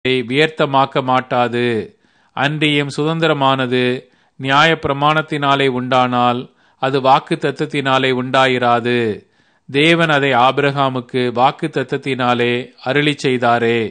வியர்த்தமாக்க மாட்டாது அன்றியும் சுதந்திரமானது நியாய பிரமாணத்தினாலே உண்டானால் அது வாக்கு தத்தத்தினாலே உண்டாயிராது தேவன் அதை ஆபிரகாமுக்கு வாக்கு தத்தத்தினாலே அருளி செய்தாரே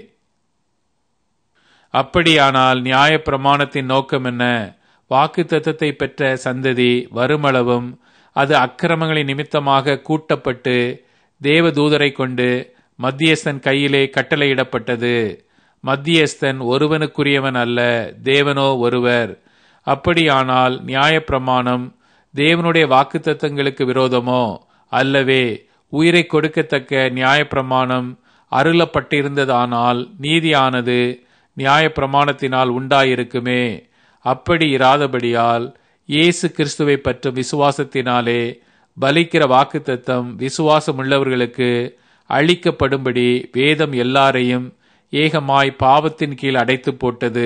அப்படியானால் நியாய பிரமாணத்தின் நோக்கம் என்ன வாக்கு தத்தத்தை பெற்ற சந்ததி வருமளவும் அது அக்கிரமங்களின் நிமித்தமாக கூட்டப்பட்டு தேவ தூதரை கொண்டு மத்தியஸ்தன் கையிலே கட்டளையிடப்பட்டது மத்தியஸ்தன் ஒருவனுக்குரியவன் அல்ல தேவனோ ஒருவர் அப்படியானால் நியாயப்பிரமாணம் தேவனுடைய வாக்குத்தத்தங்களுக்கு விரோதமோ அல்லவே உயிரை கொடுக்கத்தக்க நியாயப்பிரமாணம் அருளப்பட்டிருந்ததானால் நீதியானது நியாயப்பிரமாணத்தினால் உண்டாயிருக்குமே அப்படி இராதபடியால் இயேசு கிறிஸ்துவை பற்றும் விசுவாசத்தினாலே பலிக்கிற வாக்குத்தத்தம் விசுவாசமுள்ளவர்களுக்கு அளிக்கப்படும்படி வேதம் எல்லாரையும் ஏகமாய் பாவத்தின் கீழ் அடைத்து போட்டது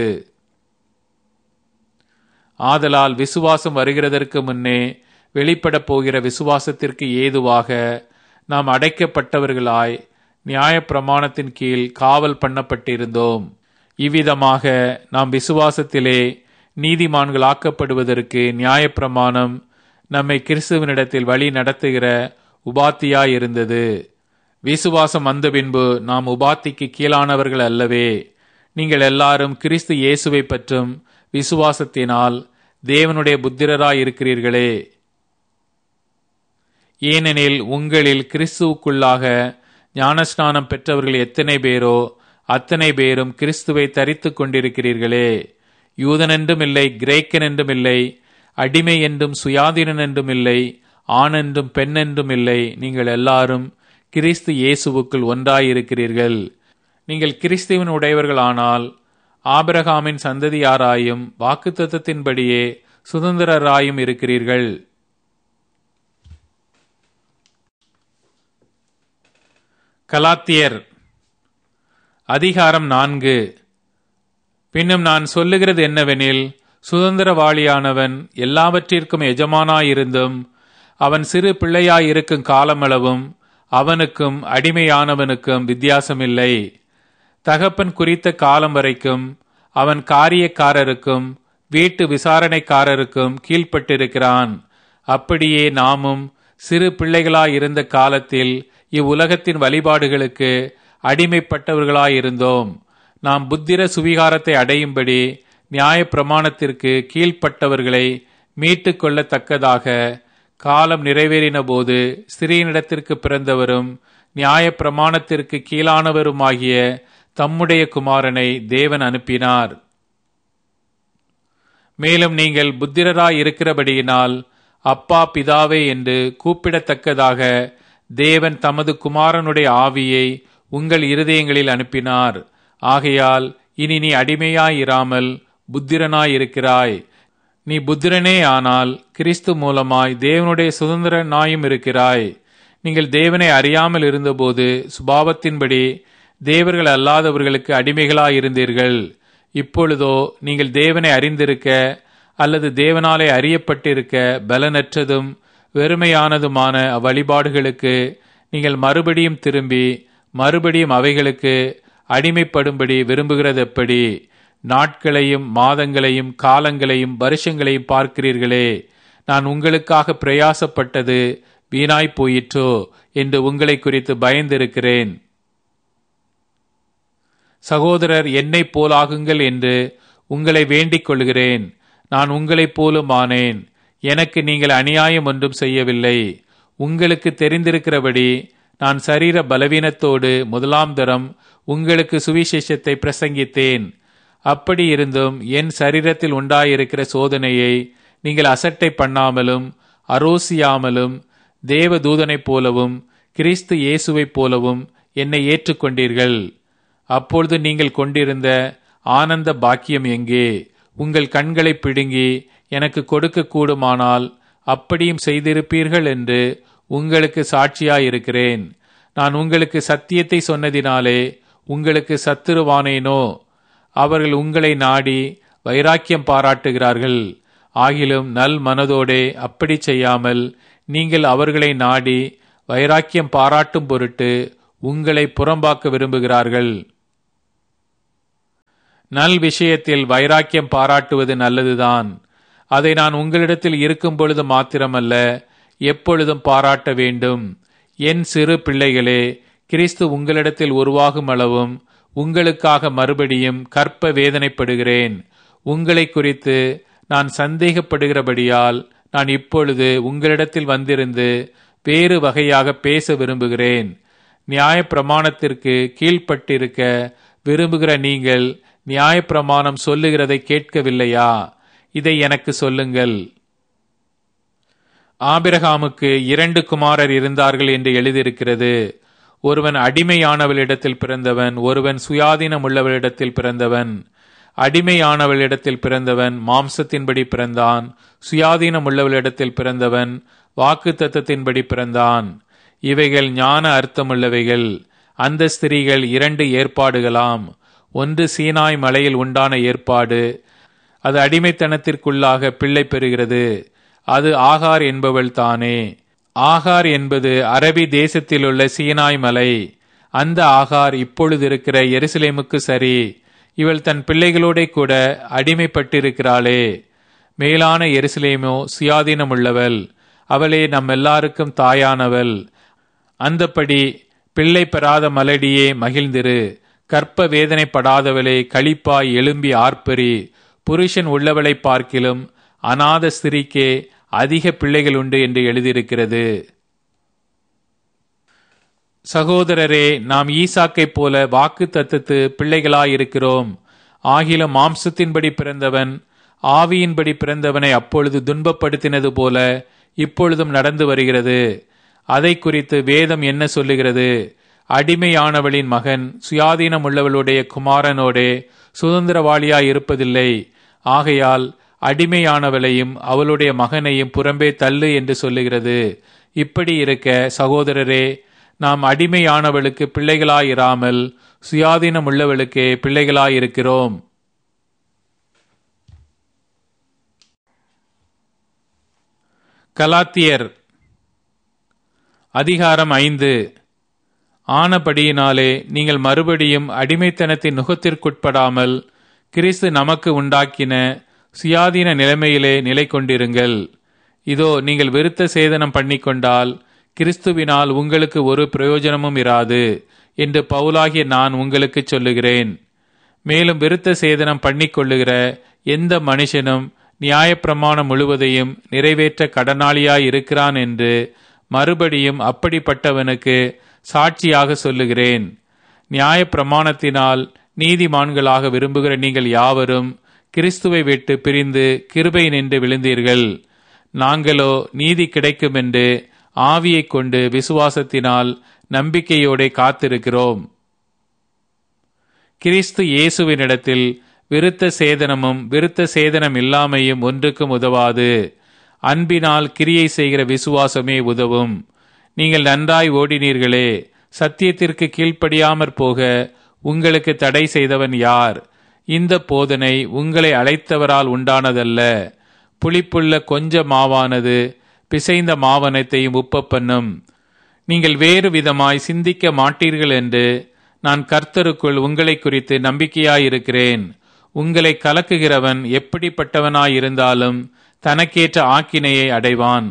ஆதலால் விசுவாசம் வருகிறதற்கு முன்னே வெளிப்படப் போகிற விசுவாசத்திற்கு ஏதுவாக நாம் அடைக்கப்பட்டவர்களாய் நியாயப்பிரமாணத்தின் கீழ் காவல் பண்ணப்பட்டிருந்தோம் இவ்விதமாக நாம் விசுவாசத்திலே நீதிமான்களாக்கப்படுவதற்கு நியாயப்பிரமாணம் நம்மை கிறிஸ்துவனிடத்தில் வழி நடத்துகிற உபாத்தியாயிருந்தது விசுவாசம் வந்த பின்பு நாம் உபாத்திக்கு கீழானவர்கள் அல்லவே நீங்கள் எல்லாரும் கிறிஸ்து இயேசுவை பற்றும் விசுவாசத்தினால் தேவனுடைய புத்திரராய் இருக்கிறீர்களே ஏனெனில் உங்களில் கிறிஸ்துவுக்குள்ளாக ஞானஸ்நானம் பெற்றவர்கள் எத்தனை பேரோ அத்தனை பேரும் கிறிஸ்துவை தரித்து கொண்டிருக்கிறீர்களே யூதனென்றும் இல்லை கிரேக்கன் என்றும் இல்லை அடிமை என்றும் சுயாதீனன் என்றும் இல்லை ஆண் என்றும் பெண் என்றும் இல்லை நீங்கள் எல்லாரும் கிறிஸ்து இயேசுவுக்குள் ஒன்றாயிருக்கிறீர்கள் நீங்கள் கிறிஸ்துவின் உடையவர்கள் ஆனால் ஆபிரகாமின் சந்ததியாராயும் வாக்குத்தத்தின்படியே சுதந்திரராயும் இருக்கிறீர்கள் கலாத்தியர் அதிகாரம் நான்கு பின்னும் நான் சொல்லுகிறது என்னவெனில் சுதந்திரவாளியானவன் எல்லாவற்றிற்கும் எஜமானாயிருந்தும் அவன் சிறு பிள்ளையாயிருக்கும் காலமளவும் அவனுக்கும் அடிமையானவனுக்கும் வித்தியாசமில்லை தகப்பன் குறித்த காலம் வரைக்கும் அவன் காரியக்காரருக்கும் வீட்டு விசாரணைக்காரருக்கும் கீழ்ப்பட்டிருக்கிறான் அப்படியே நாமும் சிறு பிள்ளைகளாயிருந்த காலத்தில் இவ்வுலகத்தின் வழிபாடுகளுக்கு அடிமைப்பட்டவர்களாயிருந்தோம் நாம் புத்திர சுவிகாரத்தை அடையும்படி நியாய பிரமாணத்திற்கு கீழ்ப்பட்டவர்களை மீட்டு கொள்ளத்தக்கதாக காலம் நிறைவேறின போது ஸ்திரீனிடத்திற்கு பிறந்தவரும் நியாய பிரமாணத்திற்கு கீழானவருமாகிய தம்முடைய குமாரனை தேவன் அனுப்பினார் மேலும் நீங்கள் புத்திரராய் இருக்கிறபடியினால் அப்பா பிதாவே என்று கூப்பிடத்தக்கதாக தேவன் தமது குமாரனுடைய ஆவியை உங்கள் இருதயங்களில் அனுப்பினார் ஆகையால் இனி நீ அடிமையாயிராமல் புத்திரனாயிருக்கிறாய் நீ புத்திரனே ஆனால் கிறிஸ்து மூலமாய் தேவனுடைய சுதந்திரனாயும் இருக்கிறாய் நீங்கள் தேவனை அறியாமல் இருந்தபோது சுபாவத்தின்படி தேவர்கள் அல்லாதவர்களுக்கு அடிமைகளாயிருந்தீர்கள் இப்பொழுதோ நீங்கள் தேவனை அறிந்திருக்க அல்லது தேவனாலே அறியப்பட்டிருக்க பலனற்றதும் வெறுமையானதுமான அவ்வழிபாடுகளுக்கு நீங்கள் மறுபடியும் திரும்பி மறுபடியும் அவைகளுக்கு அடிமைப்படும்படி விரும்புகிறது எப்படி நாட்களையும் மாதங்களையும் காலங்களையும் வருஷங்களையும் பார்க்கிறீர்களே நான் உங்களுக்காக பிரயாசப்பட்டது வீணாய் போயிற்றோ என்று உங்களை குறித்து பயந்திருக்கிறேன் சகோதரர் என்னை போலாகுங்கள் என்று உங்களை வேண்டிக் கொள்கிறேன் நான் உங்களைப் போலும் ஆனேன் எனக்கு நீங்கள் அநியாயம் ஒன்றும் செய்யவில்லை உங்களுக்கு தெரிந்திருக்கிறபடி நான் சரீர பலவீனத்தோடு முதலாம் தரம் உங்களுக்கு சுவிசேஷத்தை பிரசங்கித்தேன் அப்படி இருந்தும் என் சரீரத்தில் உண்டாயிருக்கிற சோதனையை நீங்கள் அசட்டை பண்ணாமலும் அரோசியாமலும் தேவ தூதனைப் போலவும் கிறிஸ்து இயேசுவைப் போலவும் என்னை ஏற்றுக்கொண்டீர்கள் அப்பொழுது நீங்கள் கொண்டிருந்த ஆனந்த பாக்கியம் எங்கே உங்கள் கண்களை பிடுங்கி எனக்கு கொடுக்க கூடுமானால் அப்படியும் செய்திருப்பீர்கள் என்று உங்களுக்கு சாட்சியாயிருக்கிறேன் நான் உங்களுக்கு சத்தியத்தை சொன்னதினாலே உங்களுக்கு சத்துருவானேனோ அவர்கள் உங்களை நாடி வைராக்கியம் பாராட்டுகிறார்கள் ஆகிலும் நல் மனதோடே அப்படி செய்யாமல் நீங்கள் அவர்களை நாடி வைராக்கியம் பாராட்டும் பொருட்டு உங்களை புறம்பாக்க விரும்புகிறார்கள் நல் விஷயத்தில் வைராக்கியம் பாராட்டுவது நல்லதுதான் அதை நான் உங்களிடத்தில் இருக்கும் பொழுது மாத்திரமல்ல எப்பொழுதும் பாராட்ட வேண்டும் என் சிறு பிள்ளைகளே கிறிஸ்து உங்களிடத்தில் உருவாகும் அளவும் உங்களுக்காக மறுபடியும் கற்ப வேதனைப்படுகிறேன் உங்களை குறித்து நான் சந்தேகப்படுகிறபடியால் நான் இப்பொழுது உங்களிடத்தில் வந்திருந்து வேறு வகையாக பேச விரும்புகிறேன் நியாய பிரமாணத்திற்கு கீழ்ப்பட்டிருக்க விரும்புகிற நீங்கள் நியாய பிரமாணம் சொல்லுகிறதை கேட்கவில்லையா இதை எனக்கு சொல்லுங்கள் ஆபிரகாமுக்கு இரண்டு குமாரர் இருந்தார்கள் என்று எழுதியிருக்கிறது ஒருவன் அடிமையானவளிடத்தில் பிறந்தவன் ஒருவன் சுயாதீனம் உள்ளவளிடத்தில் பிறந்தவன் அடிமையானவளிடத்தில் பிறந்தவன் மாம்சத்தின்படி பிறந்தான் சுயாதீனம் உள்ளவளிடத்தில் பிறந்தவன் வாக்கு தத்தத்தின்படி பிறந்தான் இவைகள் ஞான அர்த்தமுள்ளவைகள் அந்த ஸ்திரீகள் இரண்டு ஏற்பாடுகளாம் ஒன்று சீனாய் மலையில் உண்டான ஏற்பாடு அது அடிமைத்தனத்திற்குள்ளாக பிள்ளை பெறுகிறது அது ஆகார் என்பவள் தானே ஆகார் என்பது அரபி தேசத்திலுள்ள சீனாய் மலை அந்த ஆகார் இப்பொழுது இருக்கிற எருசலேமுக்கு சரி இவள் தன் பிள்ளைகளோட கூட அடிமைப்பட்டிருக்கிறாளே மேலான எருசலேமோ சுயாதீனம் உள்ளவள் அவளே நம் எல்லாருக்கும் தாயானவள் அந்தப்படி பிள்ளை பெறாத மலடியே மகிழ்ந்திரு கற்ப வேதனைப்படாதவளே களிப்பாய் எழும்பி ஆர்ப்பரி புருஷன் உள்ளவளை பார்க்கிலும் அநாத ஸ்திரிக்கே அதிக பிள்ளைகள் உண்டு என்று எழுதியிருக்கிறது சகோதரரே நாம் ஈசாக்கைப் போல வாக்கு தத்தத்து பிள்ளைகளாயிருக்கிறோம் ஆகிலும் மாம்சத்தின்படி பிறந்தவன் ஆவியின்படி பிறந்தவனை அப்பொழுது துன்பப்படுத்தினது போல இப்பொழுதும் நடந்து வருகிறது அதை குறித்து வேதம் என்ன சொல்லுகிறது அடிமையானவளின் மகன் சுயாதீனம் உள்ளவளுடைய குமாரனோடே சுதந்திரவாளியாய் இருப்பதில்லை ஆகையால் அடிமையானவளையும் அவளுடைய மகனையும் புறம்பே தள்ளு என்று சொல்லுகிறது இப்படி இருக்க சகோதரரே நாம் அடிமையானவளுக்கு பிள்ளைகளாயிராமல் சுயாதீனம் உள்ளவளுக்கே பிள்ளைகளாயிருக்கிறோம் கலாத்தியர் அதிகாரம் ஐந்து ஆனபடியினாலே நீங்கள் மறுபடியும் அடிமைத்தனத்தின் நுகத்திற்குட்படாமல் கிறிஸ்து நமக்கு உண்டாக்கின சுயாதீன நிலைமையிலே நிலை கொண்டிருங்கள் இதோ நீங்கள் விருத்த சேதனம் பண்ணிக்கொண்டால் கிறிஸ்துவினால் உங்களுக்கு ஒரு பிரயோஜனமும் இராது என்று பவுலாகிய நான் உங்களுக்கு சொல்லுகிறேன் மேலும் விருத்த சேதனம் பண்ணிக்கொள்ளுகிற எந்த மனுஷனும் நியாயப்பிரமாணம் முழுவதையும் நிறைவேற்ற கடனாளியாய் இருக்கிறான் என்று மறுபடியும் அப்படிப்பட்டவனுக்கு சாட்சியாக சொல்லுகிறேன் நியாயப்பிரமாணத்தினால் நீதிமான்களாக விரும்புகிற நீங்கள் யாவரும் கிறிஸ்துவை விட்டு பிரிந்து கிருபை நின்று விழுந்தீர்கள் நாங்களோ நீதி கிடைக்கும் என்று ஆவியைக் கொண்டு விசுவாசத்தினால் நம்பிக்கையோടെ காத்திருக்கிறோம் கிறிஸ்து இயேசுவினிடத்தில் விருத்த சேதனமும் விருத்த சேதனம் இல்லாமையும் ஒன்றுக்கும் உதவாது அன்பினால் கிரியை செய்கிற விசுவாசமே உதவும் நீங்கள் நன்றாய் ஓடினீர்களே சத்தியத்திற்கு கீழ்ப்படியாமற் போக உங்களுக்கு தடை செய்தவன் யார் இந்த போதனை உங்களை அழைத்தவரால் உண்டானதல்ல புளிப்புள்ள கொஞ்ச மாவானது பிசைந்த மாவனத்தையும் உப்ப பண்ணும் நீங்கள் வேறு விதமாய் சிந்திக்க மாட்டீர்கள் என்று நான் கர்த்தருக்குள் உங்களை குறித்து நம்பிக்கையாயிருக்கிறேன் உங்களை கலக்குகிறவன் எப்படிப்பட்டவனாயிருந்தாலும் தனக்கேற்ற ஆக்கினையை அடைவான்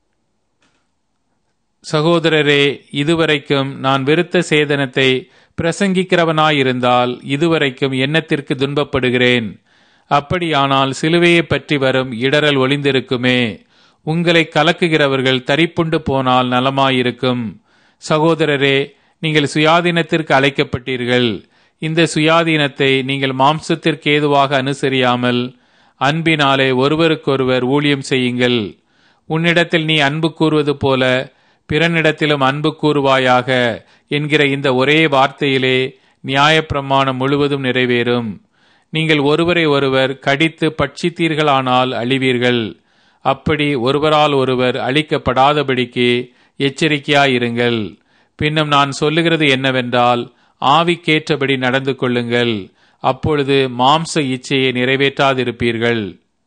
சகோதரரே இதுவரைக்கும் நான் விருத்த சேதனத்தை பிரசங்கிக்கிறவனாயிருந்தால் இதுவரைக்கும் எண்ணத்திற்கு துன்பப்படுகிறேன் அப்படியானால் சிலுவையை பற்றி வரும் இடரல் ஒளிந்திருக்குமே உங்களை கலக்குகிறவர்கள் தரிப்புண்டு போனால் நலமாயிருக்கும் சகோதரரே நீங்கள் சுயாதீனத்திற்கு அழைக்கப்பட்டீர்கள் இந்த சுயாதீனத்தை நீங்கள் மாம்சத்திற்கு ஏதுவாக அனுசரியாமல் அன்பினாலே ஒருவருக்கொருவர் ஊழியம் செய்யுங்கள் உன்னிடத்தில் நீ அன்பு கூறுவது போல பிறனிடத்திலும் அன்பு கூறுவாயாக என்கிற இந்த ஒரே வார்த்தையிலே நியாயப்பிரமாணம் முழுவதும் நிறைவேறும் நீங்கள் ஒருவரை ஒருவர் கடித்து பட்சித்தீர்களானால் அழிவீர்கள் அப்படி ஒருவரால் ஒருவர் அழிக்கப்படாதபடிக்கு எச்சரிக்கையாயிருங்கள் பின்னும் நான் சொல்லுகிறது என்னவென்றால் ஆவிக்கேற்றபடி நடந்து கொள்ளுங்கள் அப்பொழுது மாம்ச இச்சையை நிறைவேற்றாதிருப்பீர்கள்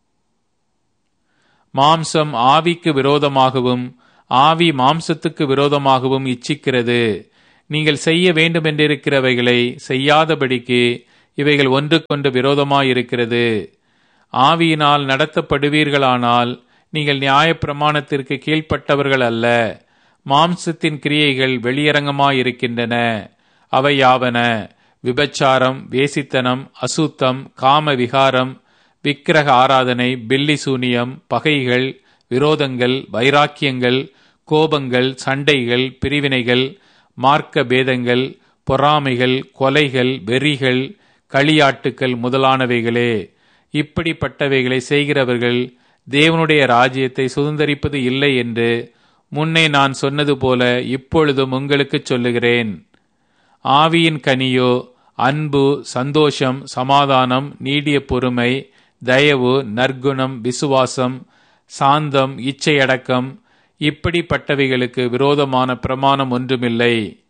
மாம்சம் ஆவிக்கு விரோதமாகவும் ஆவி மாம்சத்துக்கு விரோதமாகவும் இச்சிக்கிறது நீங்கள் செய்ய வேண்டுமென்றிருக்கிறவைகளை செய்யாதபடிக்கு இவைகள் ஒன்றுக்கொன்று விரோதமாயிருக்கிறது ஆவியினால் நடத்தப்படுவீர்களானால் நீங்கள் நியாயப்பிரமாணத்திற்கு கீழ்ப்பட்டவர்கள் அல்ல மாம்சத்தின் கிரியைகள் வெளியரங்கமாயிருக்கின்றன அவை யாவன விபச்சாரம் வேசித்தனம் அசுத்தம் காம விகாரம் விக்கிரக ஆராதனை பில்லி சூனியம் பகைகள் விரோதங்கள் வைராக்கியங்கள் கோபங்கள் சண்டைகள் பிரிவினைகள் மார்க்க பேதங்கள் பொறாமைகள் கொலைகள் வெறிகள் களியாட்டுக்கள் முதலானவைகளே இப்படிப்பட்டவைகளை செய்கிறவர்கள் தேவனுடைய ராஜ்யத்தை சுதந்திரிப்பது இல்லை என்று முன்னே நான் சொன்னது போல இப்பொழுதும் உங்களுக்கு சொல்லுகிறேன் ஆவியின் கனியோ அன்பு சந்தோஷம் சமாதானம் நீடிய பொறுமை தயவு நற்குணம் விசுவாசம் சாந்தம் இச்சையடக்கம் இப்படிப்பட்டவைகளுக்கு விரோதமான பிரமாணம் ஒன்றுமில்லை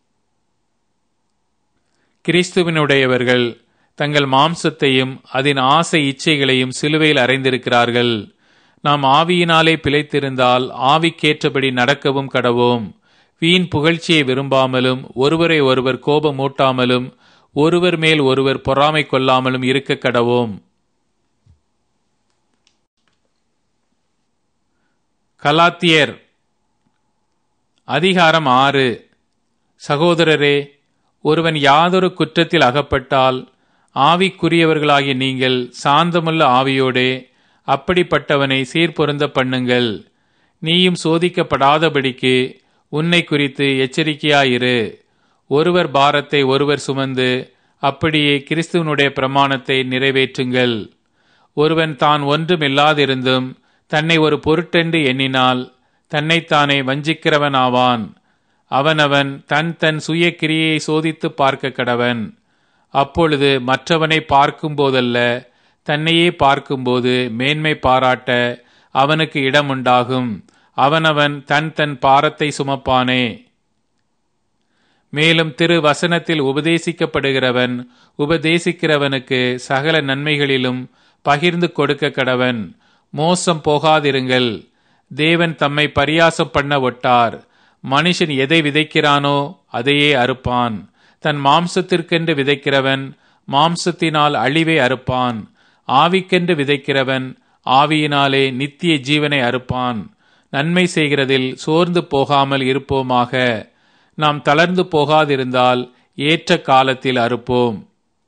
கிறிஸ்துவனுடையவர்கள் தங்கள் மாம்சத்தையும் அதன் ஆசை இச்சைகளையும் சிலுவையில் அறைந்திருக்கிறார்கள் நாம் ஆவியினாலே பிழைத்திருந்தால் ஆவிக்கேற்றபடி நடக்கவும் கடவோம் வீண் புகழ்ச்சியை விரும்பாமலும் ஒருவரை ஒருவர் கோபமூட்டாமலும் ஒருவர் மேல் ஒருவர் பொறாமை கொள்ளாமலும் இருக்க கடவோம் கலாத்தியர் அதிகாரம் ஆறு சகோதரரே ஒருவன் யாதொரு குற்றத்தில் அகப்பட்டால் ஆவிக்குரியவர்களாகிய நீங்கள் சாந்தமுள்ள ஆவியோடே அப்படிப்பட்டவனை சீர்பொருந்த பண்ணுங்கள் நீயும் சோதிக்கப்படாதபடிக்கு உன்னை குறித்து எச்சரிக்கையாயிரு ஒருவர் பாரத்தை ஒருவர் சுமந்து அப்படியே கிறிஸ்துவனுடைய பிரமாணத்தை நிறைவேற்றுங்கள் ஒருவன் தான் ஒன்றுமில்லாதிருந்தும் தன்னை ஒரு பொருட்டென்று எண்ணினால் தன்னைத்தானே வஞ்சிக்கிறவனாவான் அவனவன் தன் தன் சுய கிரியை சோதித்து பார்க்க கடவன் அப்பொழுது மற்றவனை பார்க்கும் போதல்ல தன்னையே பார்க்கும்போது மேன்மை பாராட்ட அவனுக்கு இடம் உண்டாகும் அவனவன் தன் தன் பாரத்தை சுமப்பானே மேலும் திரு வசனத்தில் உபதேசிக்கப்படுகிறவன் உபதேசிக்கிறவனுக்கு சகல நன்மைகளிலும் பகிர்ந்து கொடுக்க கடவன் மோசம் போகாதிருங்கள் தேவன் தம்மை பரியாசம் பண்ண ஒட்டார் மனுஷன் எதை விதைக்கிறானோ அதையே அறுப்பான் தன் மாம்சத்திற்கென்று விதைக்கிறவன் மாம்சத்தினால் அழிவை அறுப்பான் ஆவிக்கென்று விதைக்கிறவன் ஆவியினாலே நித்திய ஜீவனை அறுப்பான் நன்மை செய்கிறதில் சோர்ந்து போகாமல் இருப்போமாக நாம் தளர்ந்து போகாதிருந்தால் ஏற்ற காலத்தில் அறுப்போம்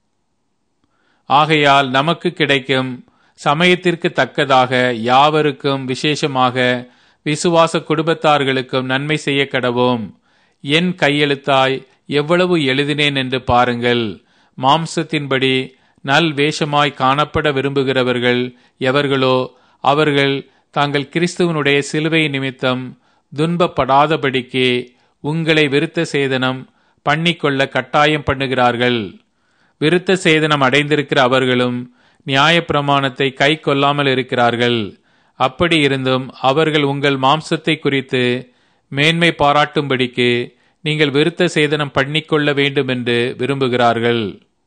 ஆகையால் நமக்கு கிடைக்கும் சமயத்திற்கு தக்கதாக யாவருக்கும் விசேஷமாக விசுவாச குடும்பத்தார்களுக்கும் நன்மை செய்ய கடவோம் என் கையெழுத்தாய் எவ்வளவு எழுதினேன் என்று பாருங்கள் மாம்சத்தின்படி நல் வேஷமாய் காணப்பட விரும்புகிறவர்கள் எவர்களோ அவர்கள் தாங்கள் கிறிஸ்துவனுடைய சிலுவை நிமித்தம் துன்பப்படாதபடிக்கு உங்களை விருத்த சேதனம் பண்ணிக்கொள்ள கட்டாயம் பண்ணுகிறார்கள் விருத்த சேதனம் அடைந்திருக்கிற அவர்களும் நியாயப்பிரமாணத்தை கை கொள்ளாமல் இருக்கிறார்கள் அப்படி இருந்தும் அவர்கள் உங்கள் மாம்சத்தை குறித்து மேன்மை பாராட்டும்படிக்கு நீங்கள் விருத்த சேதனம் பண்ணிக்கொள்ள வேண்டும் என்று விரும்புகிறார்கள்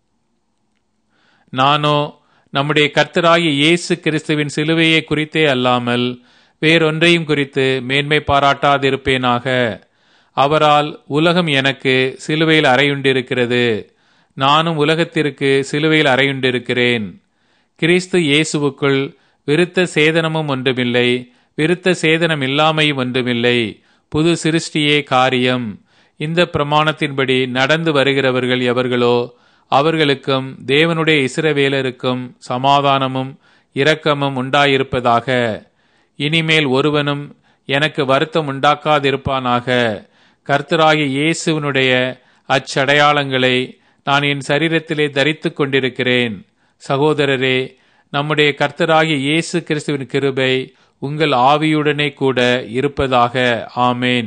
நானோ நம்முடைய கர்த்தராகிய இயேசு கிறிஸ்துவின் சிலுவையை குறித்தே அல்லாமல் வேறொன்றையும் குறித்து மேன்மை பாராட்டாதிருப்பேனாக அவரால் உலகம் எனக்கு சிலுவையில் அறையுண்டிருக்கிறது நானும் உலகத்திற்கு சிலுவையில் அறையுண்டிருக்கிறேன் கிறிஸ்து இயேசுவுக்குள் விருத்த சேதனமும் ஒன்றுமில்லை விருத்த சேதனம் இல்லாமையும் ஒன்றுமில்லை புது சிருஷ்டியே காரியம் இந்த பிரமாணத்தின்படி நடந்து வருகிறவர்கள் எவர்களோ அவர்களுக்கும் தேவனுடைய இஸ்ரவேலருக்கும் சமாதானமும் இரக்கமும் உண்டாயிருப்பதாக இனிமேல் ஒருவனும் எனக்கு வருத்தம் உண்டாக்காதிருப்பானாக கர்த்தராகிய இயேசுவனுடைய அச்சடையாளங்களை நான் என் சரீரத்திலே தரித்துக் கொண்டிருக்கிறேன் சகோதரரே நம்முடைய கர்த்தராகிய இயேசு கிறிஸ்துவின் கிருபை உங்கள் ஆவியுடனே கூட இருப்பதாக ஆமேன்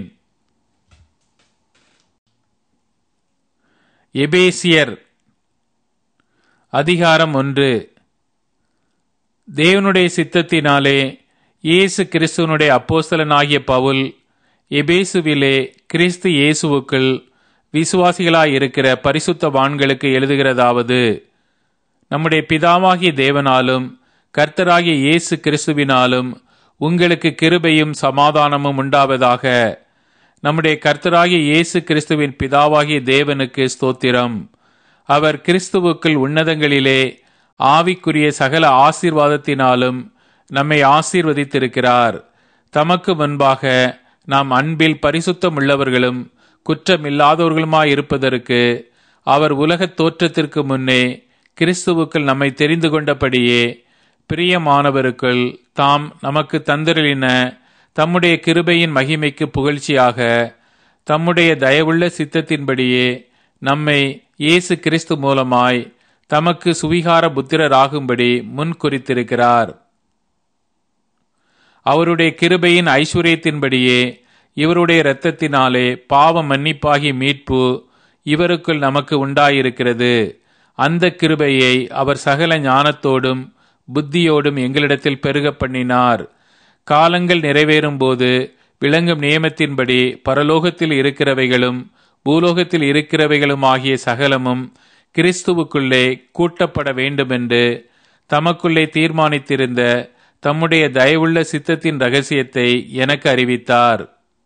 எபேசியர் அதிகாரம் ஒன்று தேவனுடைய சித்தத்தினாலே இயேசு கிறிஸ்துவனுடைய அப்போஸ்தலனாகிய பவுல் எபேசுவிலே கிறிஸ்து இயேசுவுக்குள் விசுவாசிகளாயிருக்கிற பரிசுத்தவான்களுக்கு எழுதுகிறதாவது நம்முடைய பிதாவாகிய தேவனாலும் கர்த்தராகிய இயேசு கிறிஸ்துவினாலும் உங்களுக்கு கிருபையும் சமாதானமும் உண்டாவதாக நம்முடைய கர்த்தராகிய இயேசு கிறிஸ்துவின் பிதாவாகிய தேவனுக்கு ஸ்தோத்திரம் அவர் கிறிஸ்துவுக்குள் உன்னதங்களிலே ஆவிக்குரிய சகல ஆசீர்வாதத்தினாலும் நம்மை ஆசீர்வதித்திருக்கிறார் தமக்கு முன்பாக நாம் அன்பில் பரிசுத்தம் உள்ளவர்களும் குற்றமில்லாதவர்களுமாயிருப்பதற்கு அவர் உலகத் தோற்றத்திற்கு முன்னே கிறிஸ்துவுக்குள் நம்மை தெரிந்து கொண்டபடியே பிரியமானவருக்குள் தாம் நமக்கு தந்திரலின தம்முடைய கிருபையின் மகிமைக்கு புகழ்ச்சியாக தம்முடைய தயவுள்ள சித்தத்தின்படியே நம்மை இயேசு கிறிஸ்து மூலமாய் தமக்கு சுவிகார புத்திரராகும்படி முன் குறித்திருக்கிறார் அவருடைய கிருபையின் ஐஸ்வர்யத்தின்படியே இவருடைய இரத்தத்தினாலே பாவ மன்னிப்பாகி மீட்பு இவருக்குள் நமக்கு உண்டாயிருக்கிறது அந்த கிருபையை அவர் சகல ஞானத்தோடும் புத்தியோடும் எங்களிடத்தில் பெருக பண்ணினார் காலங்கள் நிறைவேறும் போது விளங்கும் நியமத்தின்படி பரலோகத்தில் இருக்கிறவைகளும் பூலோகத்தில் இருக்கிறவைகளும் ஆகிய சகலமும் கிறிஸ்துவுக்குள்ளே கூட்டப்பட வேண்டுமென்று தமக்குள்ளே தீர்மானித்திருந்த தம்முடைய தயவுள்ள சித்தத்தின் ரகசியத்தை எனக்கு அறிவித்தார்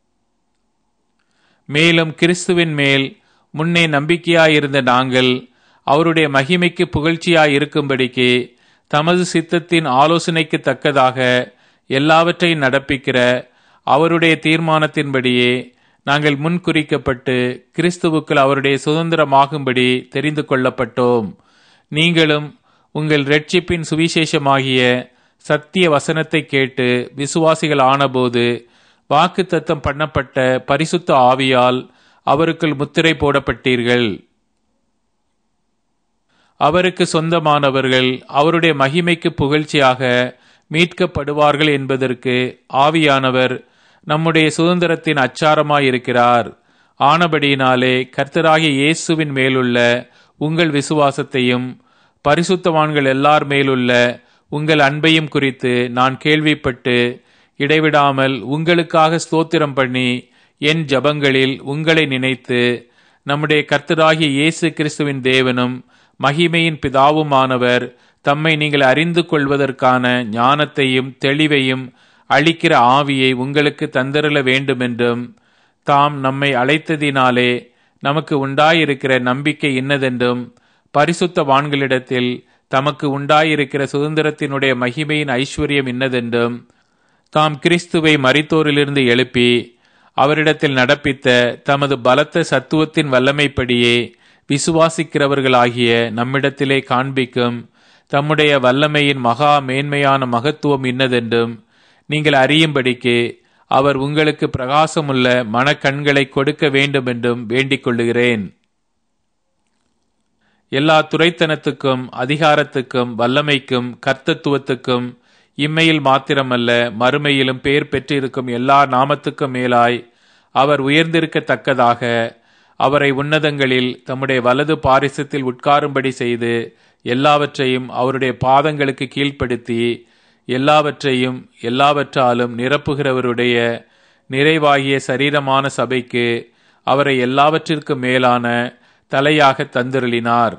மேலும் கிறிஸ்துவின் மேல் முன்னே நம்பிக்கையாயிருந்த நாங்கள் அவருடைய மகிமைக்கு புகழ்ச்சியாயிருக்கும்படிக்கு தமது சித்தத்தின் ஆலோசனைக்கு தக்கதாக எல்லாவற்றையும் நடப்பிக்கிற அவருடைய தீர்மானத்தின்படியே நாங்கள் முன்குறிக்கப்பட்டு கிறிஸ்துவுக்குள் அவருடைய சுதந்திரமாகும்படி தெரிந்து கொள்ளப்பட்டோம் நீங்களும் உங்கள் ரட்சிப்பின் சுவிசேஷமாகிய சத்திய வசனத்தை கேட்டு விசுவாசிகள் ஆனபோது வாக்குத்தத்தம் பண்ணப்பட்ட பரிசுத்த ஆவியால் அவருக்குள் முத்திரை போடப்பட்டீர்கள் அவருக்கு சொந்தமானவர்கள் அவருடைய மகிமைக்கு புகழ்ச்சியாக மீட்கப்படுவார்கள் என்பதற்கு ஆவியானவர் நம்முடைய சுதந்திரத்தின் அச்சாரமாயிருக்கிறார் ஆனபடியினாலே கர்த்தராகிய இயேசுவின் மேலுள்ள உங்கள் விசுவாசத்தையும் பரிசுத்தவான்கள் எல்லார் மேலுள்ள உங்கள் அன்பையும் குறித்து நான் கேள்விப்பட்டு இடைவிடாமல் உங்களுக்காக ஸ்தோத்திரம் பண்ணி என் ஜபங்களில் உங்களை நினைத்து நம்முடைய கர்த்தராகிய இயேசு கிறிஸ்துவின் தேவனும் மகிமையின் பிதாவுமானவர் தம்மை நீங்கள் அறிந்து கொள்வதற்கான ஞானத்தையும் தெளிவையும் அளிக்கிற ஆவியை உங்களுக்கு தந்தருள வேண்டுமென்றும் தாம் நம்மை அழைத்ததினாலே நமக்கு உண்டாயிருக்கிற நம்பிக்கை இன்னதென்றும் பரிசுத்த வான்களிடத்தில் தமக்கு உண்டாயிருக்கிற சுதந்திரத்தினுடைய மகிமையின் ஐஸ்வர்யம் இன்னதென்றும் தாம் கிறிஸ்துவை மரித்தோரிலிருந்து எழுப்பி அவரிடத்தில் நடப்பித்த தமது பலத்த சத்துவத்தின் வல்லமைப்படியே விசுவாசிக்கிறவர்களாகிய நம்மிடத்திலே காண்பிக்கும் தம்முடைய வல்லமையின் மகா மேன்மையான மகத்துவம் இன்னதென்றும் நீங்கள் அறியும்படிக்கு அவர் உங்களுக்கு பிரகாசமுள்ள மனக்கண்களை கொடுக்க வேண்டும் என்றும் வேண்டிக் கொள்ளுகிறேன் எல்லா துறைத்தனத்துக்கும் அதிகாரத்துக்கும் வல்லமைக்கும் கர்த்தத்துவத்துக்கும் இம்மையில் மாத்திரமல்ல மறுமையிலும் பேர் பெற்றிருக்கும் எல்லா நாமத்துக்கும் மேலாய் அவர் உயர்ந்திருக்கத்தக்கதாக அவரை உன்னதங்களில் தம்முடைய வலது பாரிசத்தில் உட்காரும்படி செய்து எல்லாவற்றையும் அவருடைய பாதங்களுக்கு கீழ்ப்படுத்தி எல்லாவற்றையும் எல்லாவற்றாலும் நிரப்புகிறவருடைய நிறைவாகிய சரீரமான சபைக்கு அவரை எல்லாவற்றிற்கும் மேலான தலையாக தந்திருளினார்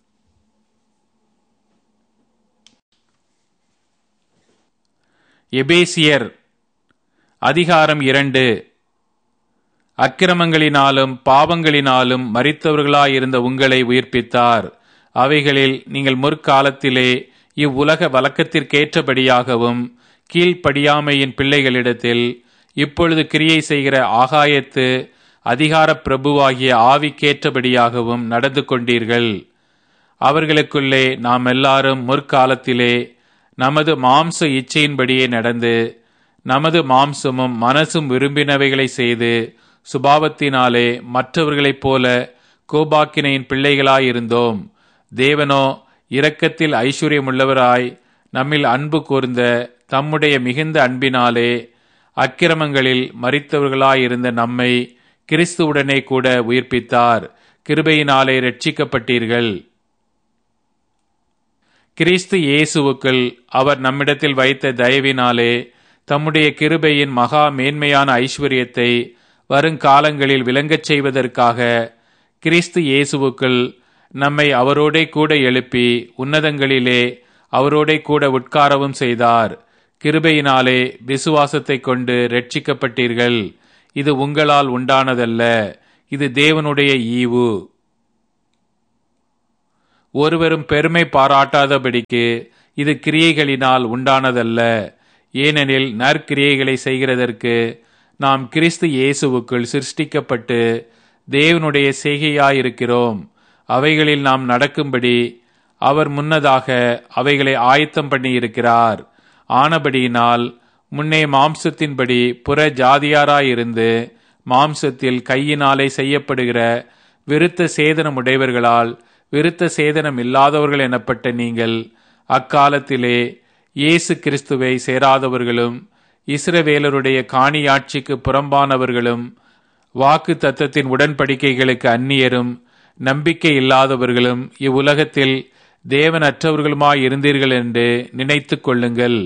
எபேசியர் அதிகாரம் இரண்டு அக்கிரமங்களினாலும் பாவங்களினாலும் மறித்தவர்களாயிருந்த உங்களை உயிர்ப்பித்தார் அவைகளில் நீங்கள் முற்காலத்திலே இவ்வுலக வழக்கத்திற்கேற்றபடியாகவும் கீழ்ப்படியாமையின் பிள்ளைகளிடத்தில் இப்பொழுது கிரியை செய்கிற ஆகாயத்து அதிகார பிரபுவாகிய ஆவிக்கேற்றபடியாகவும் நடந்து கொண்டீர்கள் அவர்களுக்குள்ளே நாம் எல்லாரும் முற்காலத்திலே நமது மாம்ச இச்சையின்படியே நடந்து நமது மாம்சமும் மனசும் விரும்பினவைகளை செய்து சுபாவத்தினாலே மற்றவர்களைப் போல கோபாக்கினையின் பிள்ளைகளாயிருந்தோம் தேவனோ இரக்கத்தில் ஐஸ்வர்யமுள்ளவராய் நம்மில் அன்பு கூர்ந்த தம்முடைய மிகுந்த அன்பினாலே அக்கிரமங்களில் மறித்தவர்களாயிருந்த நம்மை கிறிஸ்துவுடனே கூட உயிர்ப்பித்தார் கிருபையினாலே ரட்சிக்கப்பட்டீர்கள் கிறிஸ்து இயேசுவுக்குள் அவர் நம்மிடத்தில் வைத்த தயவினாலே தம்முடைய கிருபையின் மகா மேன்மையான ஐஸ்வர்யத்தை வருங்காலங்களில் விளங்கச் செய்வதற்காக கிறிஸ்து இயேசுவுக்குள் நம்மை அவரோடே கூட எழுப்பி உன்னதங்களிலே அவரோடே கூட உட்காரவும் செய்தார் கிருபையினாலே விசுவாசத்தை கொண்டு ரட்சிக்கப்பட்டீர்கள் இது உங்களால் உண்டானதல்ல இது தேவனுடைய ஈவு ஒருவரும் பெருமை பாராட்டாதபடிக்கு இது கிரியைகளினால் உண்டானதல்ல ஏனெனில் நற்கிரியைகளை செய்கிறதற்கு நாம் கிறிஸ்து இயேசுவுக்குள் சிருஷ்டிக்கப்பட்டு தேவனுடைய செய்கையாயிருக்கிறோம் அவைகளில் நாம் நடக்கும்படி அவர் முன்னதாக அவைகளை ஆயத்தம் பண்ணியிருக்கிறார் ஆனபடியினால் முன்னே மாம்சத்தின்படி புற ஜாதியாராயிருந்து மாம்சத்தில் கையினாலே செய்யப்படுகிற விருத்த சேதனமுடையவர்களால் விருத்த சேதனம் இல்லாதவர்கள் எனப்பட்ட நீங்கள் அக்காலத்திலே இயேசு கிறிஸ்துவை சேராதவர்களும் இஸ்ரவேலருடைய காணியாட்சிக்கு புறம்பானவர்களும் வாக்கு தத்தத்தின் உடன்படிக்கைகளுக்கு அந்நியரும் நம்பிக்கை இல்லாதவர்களும் இவ்வுலகத்தில் தேவனற்றவர்களுமாய் இருந்தீர்கள் என்று நினைத்துக் கொள்ளுங்கள்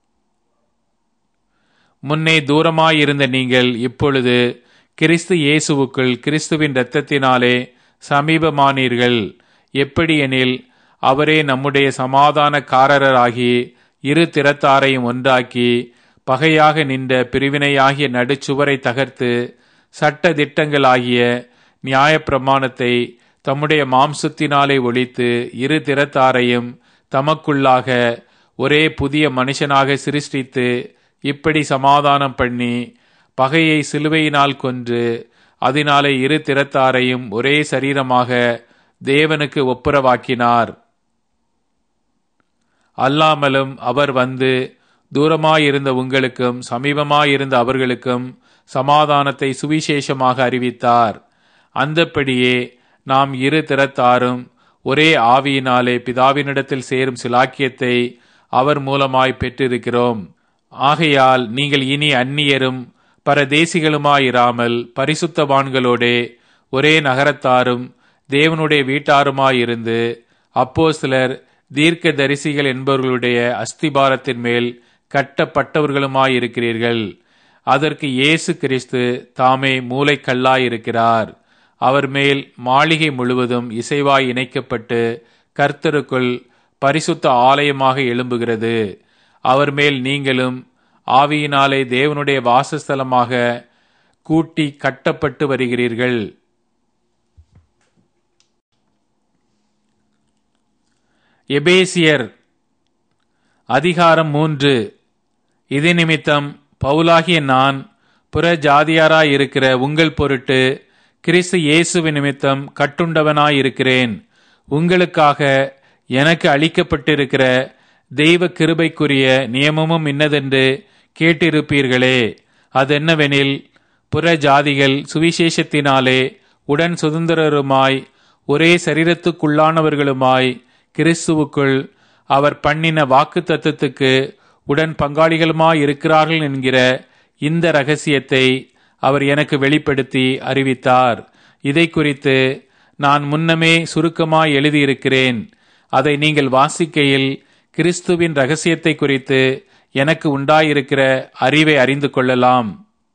முன்னே தூரமாயிருந்த நீங்கள் இப்பொழுது கிறிஸ்து இயேசுவுக்குள் கிறிஸ்துவின் இரத்தத்தினாலே சமீபமானீர்கள் எப்படியெனில் அவரே நம்முடைய சமாதானக்காரராகி இரு திறத்தாரையும் ஒன்றாக்கி பகையாக நின்ற பிரிவினையாகிய நடுச்சுவரை தகர்த்து சட்ட திட்டங்களாகிய நியாயப்பிரமாணத்தை தம்முடைய மாம்சத்தினாலே ஒழித்து இரு திறத்தாரையும் தமக்குள்ளாக ஒரே புதிய மனுஷனாக சிருஷ்டித்து இப்படி சமாதானம் பண்ணி பகையை சிலுவையினால் கொன்று அதனாலே இரு திறத்தாரையும் ஒரே சரீரமாக தேவனுக்கு ஒப்புரவாக்கினார் அல்லாமலும் அவர் வந்து தூரமாயிருந்த உங்களுக்கும் சமீபமாயிருந்த அவர்களுக்கும் சமாதானத்தை சுவிசேஷமாக அறிவித்தார் அந்தப்படியே நாம் இரு திறத்தாரும் ஒரே ஆவியினாலே பிதாவினிடத்தில் சேரும் சிலாக்கியத்தை அவர் மூலமாய் பெற்றிருக்கிறோம் ஆகையால் நீங்கள் இனி அந்நியரும் பரதேசிகளுமாயிராமல் பரிசுத்தவான்களோடே ஒரே நகரத்தாரும் தேவனுடைய வீட்டாருமாயிருந்து அப்போ சிலர் தீர்க்க தரிசிகள் என்பவர்களுடைய அஸ்திபாரத்தின் மேல் கட்டப்பட்டவர்களுமாயிருக்கிறீர்கள் அதற்கு இயேசு கிறிஸ்து தாமே மூளைக்கல்லாயிருக்கிறார் அவர் மேல் மாளிகை முழுவதும் இசைவாய் இணைக்கப்பட்டு கர்த்தருக்குள் பரிசுத்த ஆலயமாக எழும்புகிறது அவர் மேல் நீங்களும் ஆவியினாலே தேவனுடைய வாசஸ்தலமாக கூட்டி கட்டப்பட்டு வருகிறீர்கள் எபேசியர் அதிகாரம் மூன்று இது நிமித்தம் பவுலாகிய நான் புற ஜாதியாராயிருக்கிற உங்கள் பொருட்டு கிறிஸ்து இயேசுவி நிமித்தம் கட்டுண்டவனாயிருக்கிறேன் உங்களுக்காக எனக்கு அளிக்கப்பட்டிருக்கிற தெய்வ கிருபைக்குரிய நியமமும் இன்னதென்று கேட்டிருப்பீர்களே அதென்னவெனில் புற ஜாதிகள் சுவிசேஷத்தினாலே உடன் சுதந்திரருமாய் ஒரே சரீரத்துக்குள்ளானவர்களுமாய் கிறிஸ்துவுக்குள் அவர் பண்ணின வாக்கு தத்துவத்துக்கு உடன் பங்காளிகளுமாய் இருக்கிறார்கள் என்கிற இந்த ரகசியத்தை அவர் எனக்கு வெளிப்படுத்தி அறிவித்தார் இதை குறித்து நான் முன்னமே சுருக்கமாய் எழுதியிருக்கிறேன் அதை நீங்கள் வாசிக்கையில் கிறிஸ்துவின் ரகசியத்தை குறித்து எனக்கு உண்டாயிருக்கிற அறிவை அறிந்து கொள்ளலாம்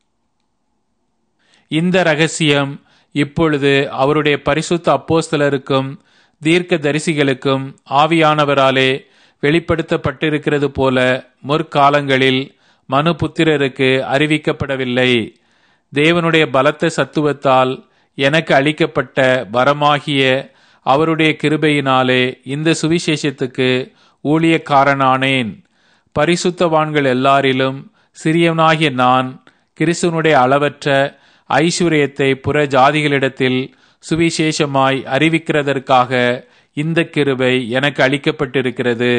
இந்த ரகசியம் இப்பொழுது அவருடைய பரிசுத்த அப்போஸ்தலருக்கும் தீர்க்க தரிசிகளுக்கும் ஆவியானவராலே வெளிப்படுத்தப்பட்டிருக்கிறது போல முற்காலங்களில் மனு புத்திரருக்கு அறிவிக்கப்படவில்லை தேவனுடைய பலத்த சத்துவத்தால் எனக்கு அளிக்கப்பட்ட வரமாகிய அவருடைய கிருபையினாலே இந்த சுவிசேஷத்துக்கு ஊழியக்காரனானேன் பரிசுத்தவான்கள் எல்லாரிலும் சிறியவனாகிய நான் கிறிஸ்துவனுடைய அளவற்ற ஐஸ்வர்யத்தை புற ஜாதிகளிடத்தில் சுவிசேஷமாய் அறிவிக்கிறதற்காக இந்த கிருபை எனக்கு அளிக்கப்பட்டிருக்கிறது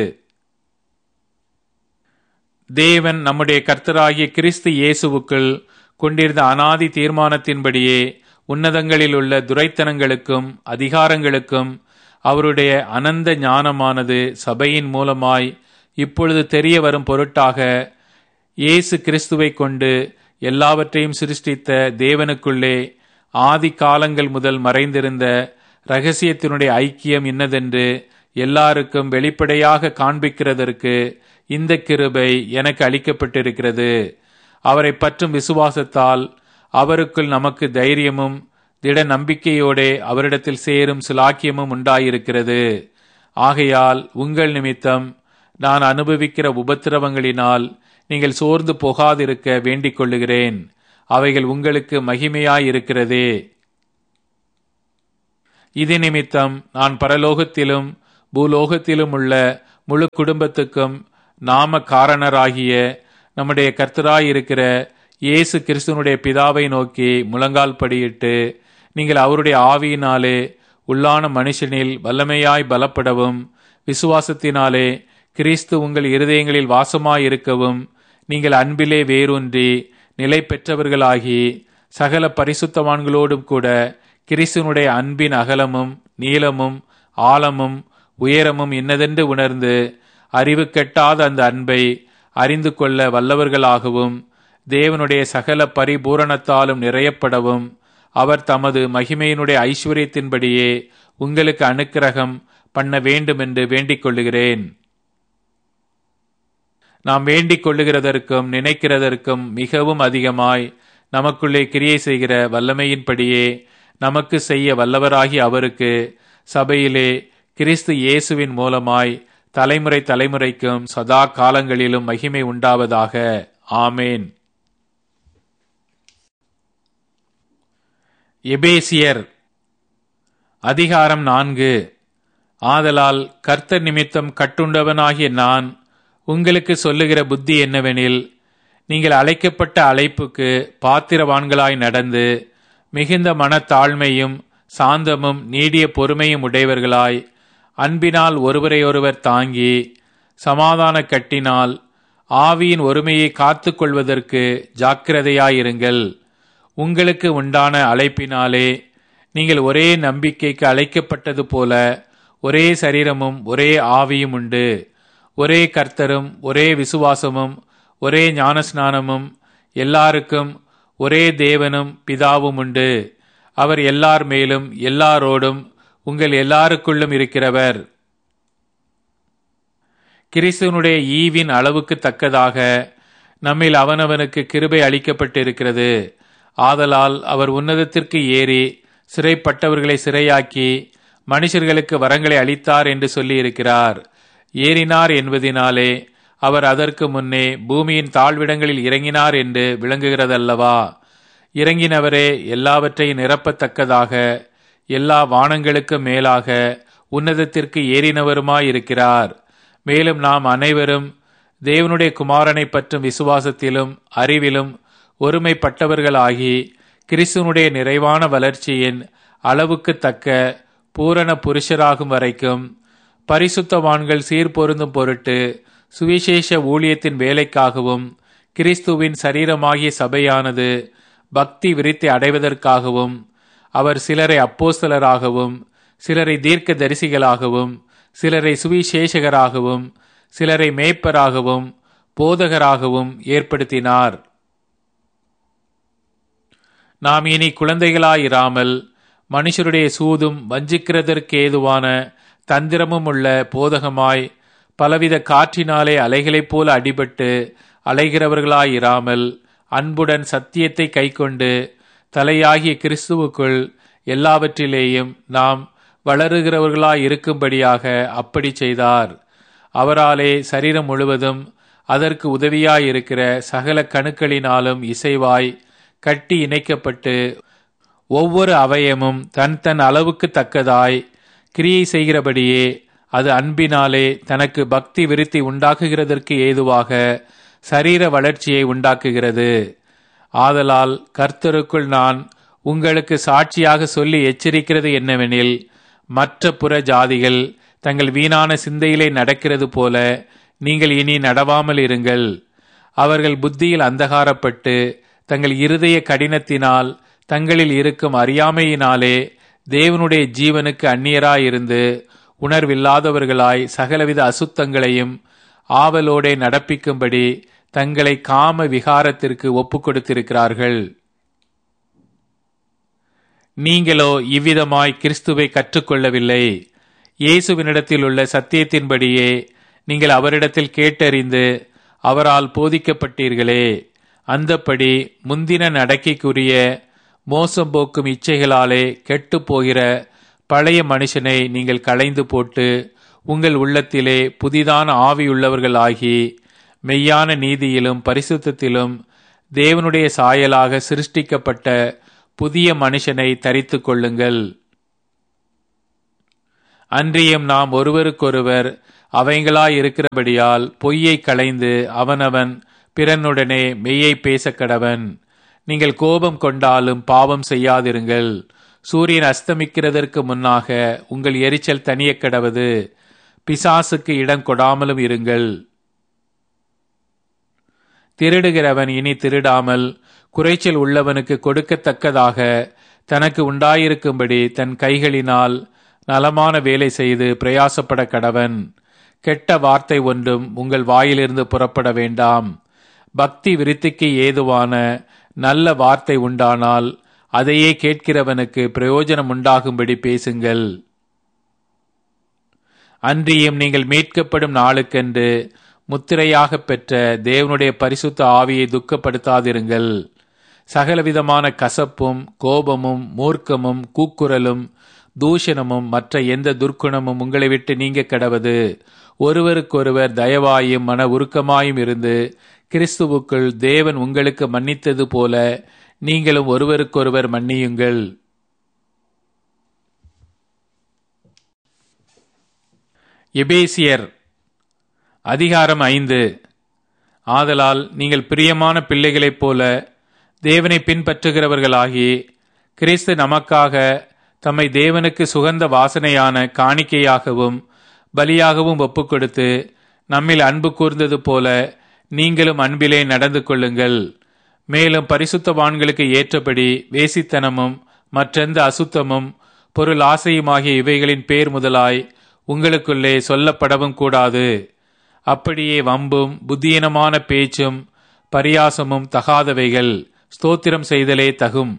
தேவன் நம்முடைய கர்த்தராகிய கிறிஸ்து இயேசுவுக்குள் கொண்டிருந்த அனாதி தீர்மானத்தின்படியே உன்னதங்களில் உள்ள துரைத்தனங்களுக்கும் அதிகாரங்களுக்கும் அவருடைய அனந்த ஞானமானது சபையின் மூலமாய் இப்பொழுது தெரிய வரும் பொருட்டாக இயேசு கிறிஸ்துவை கொண்டு எல்லாவற்றையும் சிருஷ்டித்த தேவனுக்குள்ளே ஆதி காலங்கள் முதல் மறைந்திருந்த ரகசியத்தினுடைய ஐக்கியம் இன்னதென்று எல்லாருக்கும் வெளிப்படையாக காண்பிக்கிறதற்கு இந்த கிருபை எனக்கு அளிக்கப்பட்டிருக்கிறது அவரை பற்றும் விசுவாசத்தால் அவருக்குள் நமக்கு தைரியமும் திட நம்பிக்கையோடே அவரிடத்தில் சேரும் சிலாக்கியமும் உண்டாயிருக்கிறது ஆகையால் உங்கள் நிமித்தம் நான் அனுபவிக்கிற உபத்திரவங்களினால் நீங்கள் சோர்ந்து போகாதிருக்க வேண்டிக் கொள்ளுகிறேன் அவைகள் உங்களுக்கு மகிமையாயிருக்கிறதே இது நிமித்தம் நான் பரலோகத்திலும் பூலோகத்திலும் உள்ள முழு குடும்பத்துக்கும் நாம காரணராகிய நம்முடைய கர்த்தராயிருக்கிற இயேசு கிறிஸ்துவனுடைய பிதாவை நோக்கி முழங்கால் படியிட்டு நீங்கள் அவருடைய ஆவியினாலே உள்ளான மனுஷனில் வல்லமையாய் பலப்படவும் விசுவாசத்தினாலே கிறிஸ்து உங்கள் இருதயங்களில் வாசமாயிருக்கவும் நீங்கள் அன்பிலே வேரூன்றி நிலை பெற்றவர்களாகி சகல பரிசுத்தவான்களோடும் கூட கிறிஸ்துவனுடைய அன்பின் அகலமும் நீளமும் ஆழமும் உயரமும் இன்னதென்று உணர்ந்து அறிவு கெட்டாத அந்த அன்பை அறிந்து கொள்ள வல்லவர்களாகவும் தேவனுடைய சகல பரிபூரணத்தாலும் நிறையப்படவும் அவர் தமது மகிமையினுடைய ஐஸ்வர்யத்தின்படியே உங்களுக்கு அனுக்கிரகம் பண்ண வேண்டும் என்று வேண்டிக் கொள்ளுகிறேன் நாம் வேண்டிக் கொள்ளுகிறதற்கும் நினைக்கிறதற்கும் மிகவும் அதிகமாய் நமக்குள்ளே கிரியை செய்கிற வல்லமையின்படியே நமக்கு செய்ய வல்லவராகி அவருக்கு சபையிலே கிறிஸ்து இயேசுவின் மூலமாய் தலைமுறை தலைமுறைக்கும் சதா காலங்களிலும் மகிமை உண்டாவதாக ஆமேன் எபேசியர் அதிகாரம் நான்கு ஆதலால் கர்த்தர் நிமித்தம் கட்டுண்டவனாகிய நான் உங்களுக்கு சொல்லுகிற புத்தி என்னவெனில் நீங்கள் அழைக்கப்பட்ட அழைப்புக்கு பாத்திரவான்களாய் நடந்து மிகுந்த மனத்தாழ்மையும் சாந்தமும் நீடிய பொறுமையும் உடையவர்களாய் அன்பினால் ஒருவரையொருவர் தாங்கி சமாதான கட்டினால் ஆவியின் ஒருமையை காத்து கொள்வதற்கு ஜாக்கிரதையாயிருங்கள் உங்களுக்கு உண்டான அழைப்பினாலே நீங்கள் ஒரே நம்பிக்கைக்கு அழைக்கப்பட்டது போல ஒரே சரீரமும் ஒரே ஆவியும் உண்டு ஒரே கர்த்தரும் ஒரே விசுவாசமும் ஒரே ஞானஸ்நானமும் எல்லாருக்கும் ஒரே தேவனும் பிதாவும் உண்டு அவர் எல்லார் மேலும் எல்லாரோடும் உங்கள் எல்லாருக்குள்ளும் இருக்கிறவர் கிறிஸ்துவனுடைய ஈவின் அளவுக்கு தக்கதாக நம்மில் அவனவனுக்கு கிருபை அளிக்கப்பட்டிருக்கிறது ஆதலால் அவர் உன்னதத்திற்கு ஏறி சிறைப்பட்டவர்களை சிறையாக்கி மனுஷர்களுக்கு வரங்களை அளித்தார் என்று சொல்லியிருக்கிறார் ஏறினார் என்பதினாலே அவர் அதற்கு முன்னே பூமியின் தாழ்விடங்களில் இறங்கினார் என்று விளங்குகிறதல்லவா இறங்கினவரே எல்லாவற்றையும் நிரப்பத்தக்கதாக எல்லா வானங்களுக்கு மேலாக உன்னதத்திற்கு ஏறினவருமாயிருக்கிறார் மேலும் நாம் அனைவரும் தேவனுடைய குமாரனை பற்றும் விசுவாசத்திலும் அறிவிலும் ஒருமைப்பட்டவர்களாகி கிறிஸ்துவனுடைய நிறைவான வளர்ச்சியின் அளவுக்கு தக்க பூரண புருஷராகும் வரைக்கும் பரிசுத்தவான்கள் சீர்பொருந்தும் பொருட்டு சுவிசேஷ ஊழியத்தின் வேலைக்காகவும் கிறிஸ்துவின் சரீரமாகிய சபையானது பக்தி விருத்தி அடைவதற்காகவும் அவர் சிலரை அப்போஸ்தலராகவும் சிலரை தீர்க்க தரிசிகளாகவும் சிலரை சுவிசேஷகராகவும் சிலரை மேய்ப்பராகவும் போதகராகவும் ஏற்படுத்தினார் நாம் இனி குழந்தைகளாயிராமல் மனுஷருடைய சூதும் வஞ்சிக்கிறதற்கேதுவான தந்திரமும் உள்ள போதகமாய் பலவித காற்றினாலே அலைகளைப் போல அடிபட்டு அலைகிறவர்களாயிராமல் அன்புடன் சத்தியத்தை கைக்கொண்டு தலையாகிய கிறிஸ்துவுக்குள் எல்லாவற்றிலேயும் நாம் வளருகிறவர்களாய் இருக்கும்படியாக அப்படி செய்தார் அவராலே சரீரம் முழுவதும் அதற்கு உதவியாயிருக்கிற சகல கணுக்களினாலும் இசைவாய் கட்டி இணைக்கப்பட்டு ஒவ்வொரு அவயமும் தன் தன் அளவுக்கு தக்கதாய் கிரியை செய்கிறபடியே அது அன்பினாலே தனக்கு பக்தி விருத்தி உண்டாக்குகிறதற்கு ஏதுவாக சரீர வளர்ச்சியை உண்டாக்குகிறது ஆதலால் கர்த்தருக்குள் நான் உங்களுக்கு சாட்சியாக சொல்லி எச்சரிக்கிறது என்னவெனில் மற்ற புற ஜாதிகள் தங்கள் வீணான சிந்தையிலே நடக்கிறது போல நீங்கள் இனி நடவாமல் இருங்கள் அவர்கள் புத்தியில் அந்தகாரப்பட்டு தங்கள் இருதய கடினத்தினால் தங்களில் இருக்கும் அறியாமையினாலே தேவனுடைய ஜீவனுக்கு அந்நியராயிருந்து உணர்வில்லாதவர்களாய் சகலவித அசுத்தங்களையும் ஆவலோடே நடப்பிக்கும்படி தங்களை காம விகாரத்திற்கு ஒப்புக் கொடுத்திருக்கிறார்கள் நீங்களோ இவ்விதமாய் கிறிஸ்துவை கற்றுக்கொள்ளவில்லை இயேசுவினிடத்தில் உள்ள சத்தியத்தின்படியே நீங்கள் அவரிடத்தில் கேட்டறிந்து அவரால் போதிக்கப்பட்டீர்களே அந்தப்படி முந்தின நடக்கைக்குரிய மோசம் போக்கும் இச்சைகளாலே கெட்டுப் போகிற பழைய மனுஷனை நீங்கள் களைந்து போட்டு உங்கள் உள்ளத்திலே புதிதான ஆவியுள்ளவர்களாகி மெய்யான நீதியிலும் பரிசுத்தத்திலும் தேவனுடைய சாயலாக சிருஷ்டிக்கப்பட்ட புதிய மனுஷனை தரித்து கொள்ளுங்கள் அன்றியும் நாம் ஒருவருக்கொருவர் அவைங்களாய் இருக்கிறபடியால் பொய்யை களைந்து அவனவன் பிறனுடனே மெய்யை பேசக் கடவன் நீங்கள் கோபம் கொண்டாலும் பாவம் செய்யாதிருங்கள் சூரியன் அஸ்தமிக்கிறதற்கு முன்னாக உங்கள் எரிச்சல் தனியக் கடவது பிசாசுக்கு இடம் கொடாமலும் இருங்கள் திருடுகிறவன் இனி திருடாமல் குறைச்சல் உள்ளவனுக்கு கொடுக்கத்தக்கதாக தனக்கு உண்டாயிருக்கும்படி தன் கைகளினால் நலமான வேலை செய்து பிரயாசப்பட கடவன் கெட்ட வார்த்தை ஒன்றும் உங்கள் வாயிலிருந்து புறப்பட வேண்டாம் பக்தி விருத்திக்கு ஏதுவான நல்ல வார்த்தை உண்டானால் அதையே கேட்கிறவனுக்கு பிரயோஜனம் உண்டாகும்படி பேசுங்கள் அன்றியும் நீங்கள் மீட்கப்படும் நாளுக்கென்று முத்திரையாக பெற்ற தேவனுடைய பரிசுத்த ஆவியை துக்கப்படுத்தாதிருங்கள் சகலவிதமான கசப்பும் கோபமும் மூர்க்கமும் கூக்குரலும் தூஷணமும் மற்ற எந்த துர்க்குணமும் உங்களை விட்டு நீங்க கடவது ஒருவருக்கொருவர் தயவாயும் மன உருக்கமாயும் இருந்து கிறிஸ்துவுக்குள் தேவன் உங்களுக்கு மன்னித்தது போல நீங்களும் ஒருவருக்கொருவர் மன்னியுங்கள் எபேசியர் அதிகாரம் ஐந்து ஆதலால் நீங்கள் பிரியமான பிள்ளைகளைப் போல தேவனை பின்பற்றுகிறவர்களாகி கிறிஸ்து நமக்காக தம்மை தேவனுக்கு சுகந்த வாசனையான காணிக்கையாகவும் பலியாகவும் ஒப்புக்கொடுத்து நம்மில் அன்பு கூர்ந்தது போல நீங்களும் அன்பிலே நடந்து கொள்ளுங்கள் மேலும் பரிசுத்தவான்களுக்கு ஏற்றபடி வேசித்தனமும் மற்றெந்த அசுத்தமும் பொருள் ஆசையுமாகிய இவைகளின் பேர் முதலாய் உங்களுக்குள்ளே சொல்லப்படவும் கூடாது அப்படியே வம்பும் புத்தியனமான பேச்சும் பரியாசமும் தகாதவைகள் ஸ்தோத்திரம் செய்தலே தகும்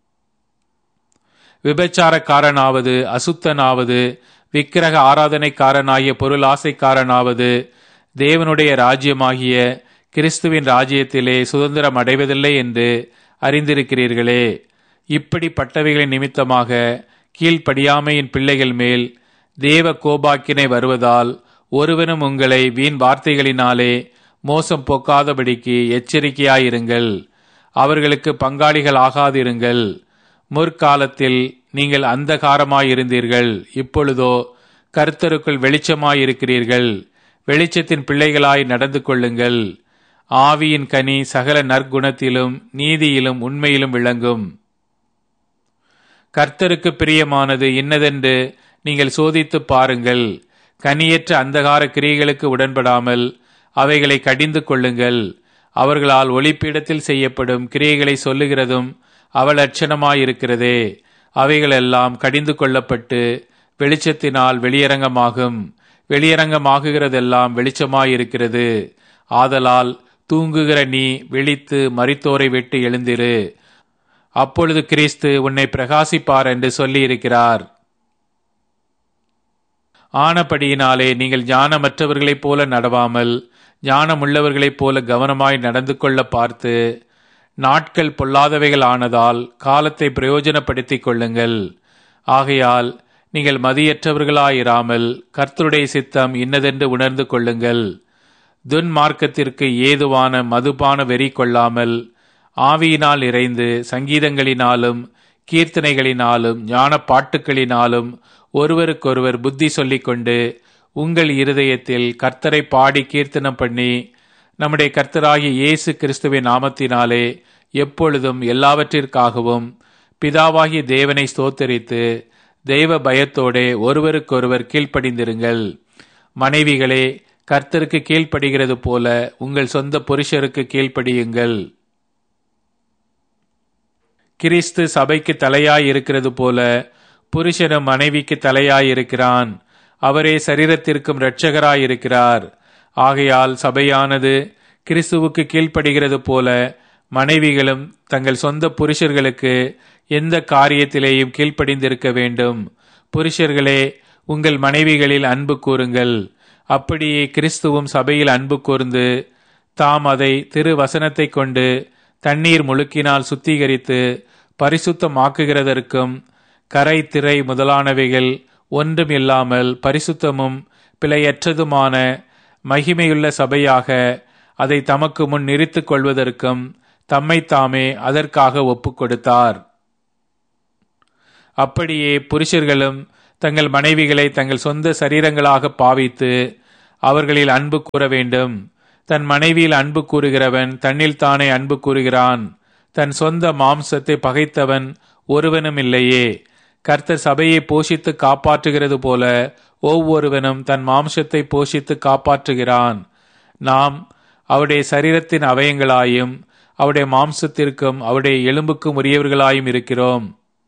விபச்சாரக்காரனாவது அசுத்தனாவது விக்கிரக ஆராதனைக்காரனாகிய பொருள் ஆசைக்காரனாவது தேவனுடைய ராஜ்யமாகிய கிறிஸ்துவின் ராஜ்யத்திலே சுதந்திரம் அடைவதில்லை என்று அறிந்திருக்கிறீர்களே இப்படிப்பட்டவைகளின் நிமித்தமாக கீழ்ப்படியாமையின் பிள்ளைகள் மேல் தேவ கோபாக்கினை வருவதால் ஒருவனும் உங்களை வீண் வார்த்தைகளினாலே மோசம் போக்காதபடிக்கு எச்சரிக்கையாயிருங்கள் அவர்களுக்கு பங்காளிகள் ஆகாதிருங்கள் முற்காலத்தில் நீங்கள் அந்தகாரமாயிருந்தீர்கள் இப்பொழுதோ கர்த்தருக்குள் வெளிச்சமாயிருக்கிறீர்கள் வெளிச்சத்தின் பிள்ளைகளாய் நடந்து கொள்ளுங்கள் ஆவியின் கனி சகல நற்குணத்திலும் நீதியிலும் உண்மையிலும் விளங்கும் கர்த்தருக்கு பிரியமானது இன்னதென்று நீங்கள் சோதித்து பாருங்கள் கனியற்ற அந்தகார கிரியைகளுக்கு உடன்படாமல் அவைகளை கடிந்து கொள்ளுங்கள் அவர்களால் ஒளிப்பீடத்தில் செய்யப்படும் கிரியைகளை சொல்லுகிறதும் அவலட்சணமாயிருக்கிறதே அவைகளெல்லாம் கடிந்து கொள்ளப்பட்டு வெளிச்சத்தினால் வெளியரங்கமாகும் வெளியரங்கமாகுகிறதெல்லாம் வெளிச்சமாயிருக்கிறது ஆதலால் தூங்குகிற நீ விழித்து மரித்தோரை விட்டு எழுந்திரு அப்பொழுது கிறிஸ்து உன்னை பிரகாசிப்பார் என்று சொல்லியிருக்கிறார் ஆனபடியினாலே நீங்கள் ஞானமற்றவர்களைப் போல நடவாமல் ஞானமுள்ளவர்களைப் போல கவனமாய் நடந்து கொள்ள பார்த்து நாட்கள் பொல்லாதவைகள் ஆனதால் காலத்தை பிரயோஜனப்படுத்திக் கொள்ளுங்கள் ஆகையால் நீங்கள் மதியற்றவர்களாயிராமல் கர்த்தருடைய சித்தம் இன்னதென்று உணர்ந்து கொள்ளுங்கள் துன்மார்க்கத்திற்கு ஏதுவான மதுபான வெறி கொள்ளாமல் ஆவியினால் இறைந்து சங்கீதங்களினாலும் கீர்த்தனைகளினாலும் ஞான பாட்டுகளினாலும் ஒருவருக்கொருவர் புத்தி சொல்லிக்கொண்டு உங்கள் இருதயத்தில் கர்த்தரை பாடி கீர்த்தனம் பண்ணி நம்முடைய கர்த்தராகிய இயேசு கிறிஸ்துவின் நாமத்தினாலே எப்பொழுதும் எல்லாவற்றிற்காகவும் பிதாவாகிய தேவனை ஸ்தோத்தரித்து தெய்வ பயத்தோடே ஒருவருக்கொருவர் கீழ்ப்படிந்திருங்கள் மனைவிகளே கர்த்தருக்கு கீழ்ப்படுகிறது போல உங்கள் சொந்த புருஷருக்கு கீழ்ப்படியுங்கள் கிறிஸ்து சபைக்கு தலையாய் இருக்கிறது போல புருஷனும் மனைவிக்கு தலையாய் இருக்கிறான் அவரே சரீரத்திற்கும் இரட்சகராய் இருக்கிறார் ஆகையால் சபையானது கிறிஸ்துவுக்கு கீழ்ப்படுகிறது போல மனைவிகளும் தங்கள் சொந்த புருஷர்களுக்கு எந்த காரியத்திலேயும் கீழ்ப்படிந்திருக்க வேண்டும் புருஷர்களே உங்கள் மனைவிகளில் அன்பு கூறுங்கள் அப்படியே கிறிஸ்துவும் சபையில் அன்பு கூர்ந்து தாம் அதை திரு வசனத்தை கொண்டு தண்ணீர் முழுக்கினால் சுத்திகரித்து பரிசுத்தமாக்குகிறதற்கும் கரை திரை முதலானவைகள் ஒன்றும் இல்லாமல் பரிசுத்தமும் பிழையற்றதுமான மகிமையுள்ள சபையாக அதை தமக்கு முன் நிறுத்திக் கொள்வதற்கும் தம்மை தாமே அதற்காக ஒப்புக் கொடுத்தார் அப்படியே புருஷர்களும் தங்கள் மனைவிகளை தங்கள் சொந்த சரீரங்களாக பாவித்து அவர்களில் அன்பு கூற வேண்டும் தன் மனைவியில் அன்பு கூறுகிறவன் தன்னில் தானே அன்பு கூறுகிறான் தன் சொந்த மாம்சத்தை பகைத்தவன் ஒருவனும் இல்லையே கர்த்தர் சபையை போஷித்து காப்பாற்றுகிறது போல ஒவ்வொருவனும் தன் மாம்சத்தை போஷித்து காப்பாற்றுகிறான் நாம் அவருடைய சரீரத்தின் அவயங்களாயும் அவருடைய மாம்சத்திற்கும் அவருடைய எலும்புக்கும் உரியவர்களாயும் இருக்கிறோம்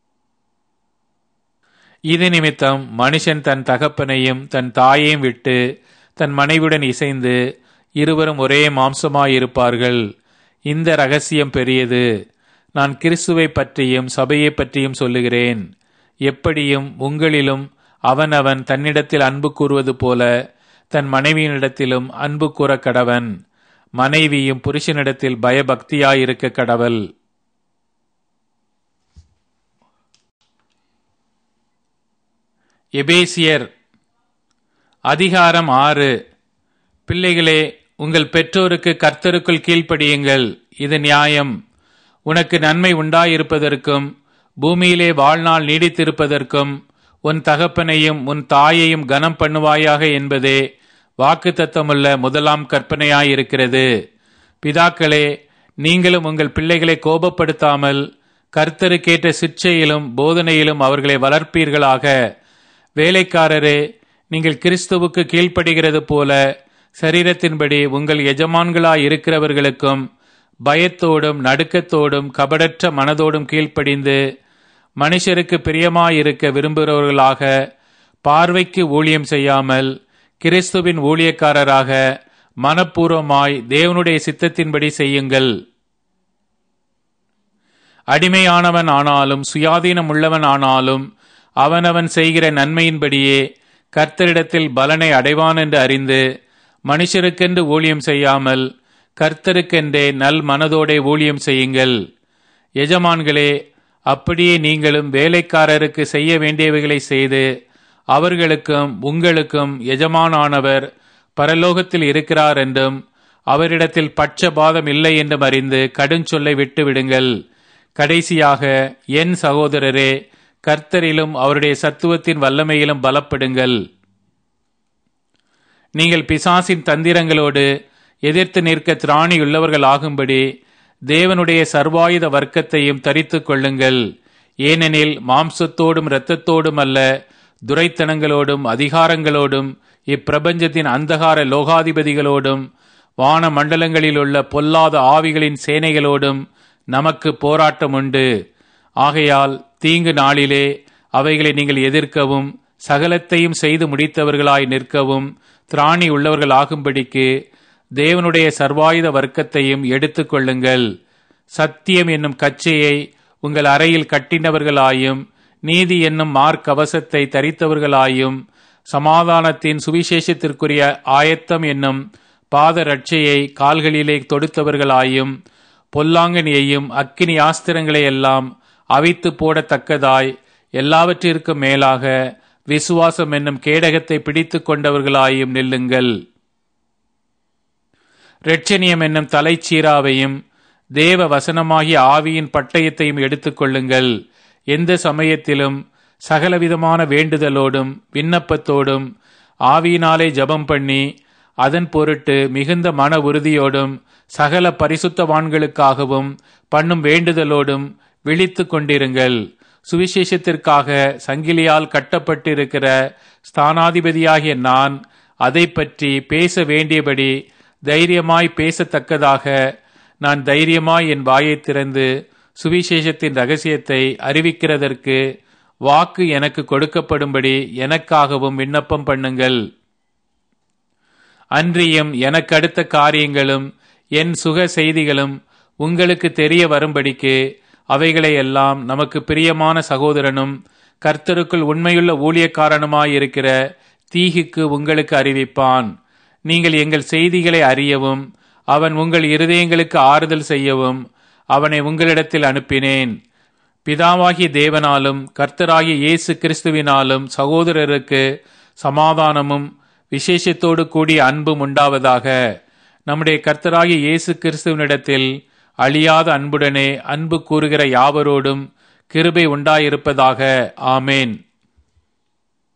இது நிமித்தம் மனுஷன் தன் தகப்பனையும் தன் தாயையும் விட்டு தன் மனைவியுடன் இசைந்து இருவரும் ஒரே மாம்சமாயிருப்பார்கள் இந்த ரகசியம் பெரியது நான் கிறிஸ்துவை பற்றியும் சபையை பற்றியும் சொல்லுகிறேன் எப்படியும் உங்களிலும் அவனவன் தன்னிடத்தில் அன்பு கூறுவது போல தன் மனைவியினிடத்திலும் அன்பு கூற கடவன் மனைவியும் புருஷனிடத்தில் பயபக்தியாயிருக்க கடவள் எபேசியர் அதிகாரம் ஆறு பிள்ளைகளே உங்கள் பெற்றோருக்கு கர்த்தருக்குள் கீழ்ப்படியுங்கள் இது நியாயம் உனக்கு நன்மை உண்டாயிருப்பதற்கும் பூமியிலே வாழ்நாள் நீடித்திருப்பதற்கும் உன் தகப்பனையும் உன் தாயையும் கனம் பண்ணுவாயாக என்பதே வாக்குத்தத்தமுள்ள முதலாம் கற்பனையாயிருக்கிறது பிதாக்களே நீங்களும் உங்கள் பிள்ளைகளை கோபப்படுத்தாமல் கர்த்தருக்கேற்ற சிற்சையிலும் போதனையிலும் அவர்களை வளர்ப்பீர்களாக வேலைக்காரரே நீங்கள் கிறிஸ்துவுக்கு கீழ்ப்படுகிறது போல சரீரத்தின்படி உங்கள் எஜமான்களாய் இருக்கிறவர்களுக்கும் பயத்தோடும் நடுக்கத்தோடும் கபடற்ற மனதோடும் கீழ்ப்படிந்து மனுஷருக்கு பிரியமாயிருக்க விரும்புகிறவர்களாக பார்வைக்கு ஊழியம் செய்யாமல் கிறிஸ்துவின் ஊழியக்காரராக மனப்பூர்வமாய் தேவனுடைய சித்தத்தின்படி செய்யுங்கள் அடிமையானவன் ஆனாலும் சுயாதீனம் உள்ளவன் ஆனாலும் அவனவன் செய்கிற நன்மையின்படியே கர்த்தரிடத்தில் பலனை அடைவான் என்று அறிந்து மனுஷருக்கென்று ஊழியம் செய்யாமல் கர்த்தருக்கென்றே நல் மனதோடே ஊழியம் செய்யுங்கள் எஜமான்களே அப்படியே நீங்களும் வேலைக்காரருக்கு செய்ய வேண்டியவைகளை செய்து அவர்களுக்கும் உங்களுக்கும் எஜமானானவர் பரலோகத்தில் இருக்கிறார் என்றும் அவரிடத்தில் பட்சபாதம் இல்லை என்றும் அறிந்து கடுஞ்சொல்லை விட்டு விடுங்கள் கடைசியாக என் சகோதரரே கர்த்தரிலும் அவருடைய சத்துவத்தின் வல்லமையிலும் பலப்படுங்கள் நீங்கள் பிசாசின் தந்திரங்களோடு எதிர்த்து நிற்க திராணியுள்ளவர்கள் ஆகும்படி தேவனுடைய சர்வாயுத வர்க்கத்தையும் தரித்து கொள்ளுங்கள் ஏனெனில் மாம்சத்தோடும் இரத்தத்தோடும் அல்ல துரைத்தனங்களோடும் அதிகாரங்களோடும் இப்பிரபஞ்சத்தின் அந்தகார லோகாதிபதிகளோடும் வான மண்டலங்களில் உள்ள பொல்லாத ஆவிகளின் சேனைகளோடும் நமக்கு போராட்டம் உண்டு ஆகையால் தீங்கு நாளிலே அவைகளை நீங்கள் எதிர்க்கவும் சகலத்தையும் செய்து முடித்தவர்களாய் நிற்கவும் திராணி உள்ளவர்கள் ஆகும்படிக்கு தேவனுடைய சர்வாயுத வர்க்கத்தையும் எடுத்துக் கொள்ளுங்கள் சத்தியம் என்னும் கச்சையை உங்கள் அறையில் கட்டினவர்களாயும் நீதி என்னும் மார்க்கவசத்தை தரித்தவர்களாயும் சமாதானத்தின் சுவிசேஷத்திற்குரிய ஆயத்தம் என்னும் பாத ரட்சையை கால்களிலே தொடுத்தவர்களாயும் பொல்லாங்கனியையும் அக்கினி ஆஸ்திரங்களை எல்லாம் அவித்து போடத்தக்கதாய் எல்லாவற்றிற்கும் மேலாக விசுவாசம் என்னும் கேடகத்தை பிடித்து கொண்டவர்களாயும் நில்லுங்கள் இரட்சணியம் என்னும் தலைச்சீராவையும் தேவ வசனமாகிய ஆவியின் பட்டயத்தையும் எடுத்துக்கொள்ளுங்கள் எந்த சமயத்திலும் சகலவிதமான வேண்டுதலோடும் விண்ணப்பத்தோடும் ஆவியினாலே ஜபம் பண்ணி அதன் பொருட்டு மிகுந்த மன உறுதியோடும் சகல பரிசுத்தவான்களுக்காகவும் பண்ணும் வேண்டுதலோடும் விழித்து கொண்டிருங்கள் சுவிசேஷத்திற்காக சங்கிலியால் கட்டப்பட்டிருக்கிற ஸ்தானாதிபதியாகிய நான் அதை பற்றி பேச வேண்டியபடி தைரியமாய் பேசத்தக்கதாக நான் தைரியமாய் என் வாயை திறந்து சுவிசேஷத்தின் ரகசியத்தை அறிவிக்கிறதற்கு வாக்கு எனக்கு கொடுக்கப்படும்படி எனக்காகவும் விண்ணப்பம் பண்ணுங்கள் அன்றியும் எனக்கு அடுத்த காரியங்களும் என் சுக செய்திகளும் உங்களுக்கு தெரிய வரும்படிக்கு அவைகளை எல்லாம் நமக்கு பிரியமான சகோதரனும் கர்த்தருக்குள் உண்மையுள்ள ஊழியக்காரனுமாயிருக்கிற தீகுக்கு உங்களுக்கு அறிவிப்பான் நீங்கள் எங்கள் செய்திகளை அறியவும் அவன் உங்கள் இருதயங்களுக்கு ஆறுதல் செய்யவும் அவனை உங்களிடத்தில் அனுப்பினேன் பிதாவாகிய தேவனாலும் கர்த்தராகிய இயேசு கிறிஸ்துவினாலும் சகோதரருக்கு சமாதானமும் விசேஷத்தோடு கூடிய அன்பும் உண்டாவதாக நம்முடைய கர்த்தராகிய இயேசு கிறிஸ்துவனிடத்தில் அழியாத அன்புடனே அன்பு கூறுகிற யாவரோடும் கிருபை உண்டாயிருப்பதாக ஆமேன்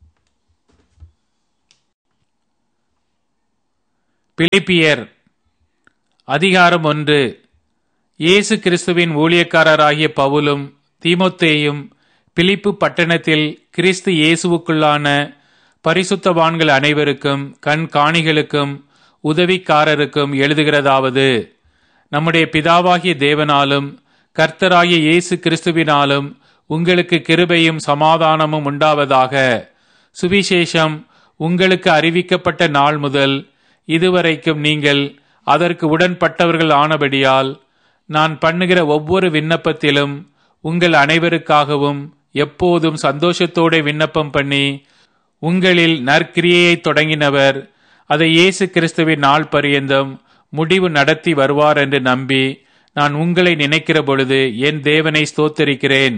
பிலிப்பியர் அதிகாரம் ஒன்று இயேசு கிறிஸ்துவின் ஊழியக்காரராகிய பவுலும் தீமோத்தேயும் பிலிப்பு பட்டணத்தில் கிறிஸ்து இயேசுவுக்குள்ளான பரிசுத்தவான்கள் அனைவருக்கும் கண் காணிகளுக்கும் உதவிக்காரருக்கும் எழுதுகிறதாவது நம்முடைய பிதாவாகிய தேவனாலும் கர்த்தராகிய இயேசு கிறிஸ்துவினாலும் உங்களுக்கு கிருபையும் சமாதானமும் உண்டாவதாக சுவிசேஷம் உங்களுக்கு அறிவிக்கப்பட்ட நாள் முதல் இதுவரைக்கும் நீங்கள் அதற்கு உடன்பட்டவர்கள் ஆனபடியால் நான் பண்ணுகிற ஒவ்வொரு விண்ணப்பத்திலும் உங்கள் அனைவருக்காகவும் எப்போதும் சந்தோஷத்தோட விண்ணப்பம் பண்ணி உங்களில் நற்கிரியையை தொடங்கினவர் அதை இயேசு கிறிஸ்துவின் நாள் பரியந்தம் முடிவு நடத்தி வருவார் என்று நம்பி நான் உங்களை நினைக்கிற பொழுது என் தேவனை ஸ்தோத்தரிக்கிறேன்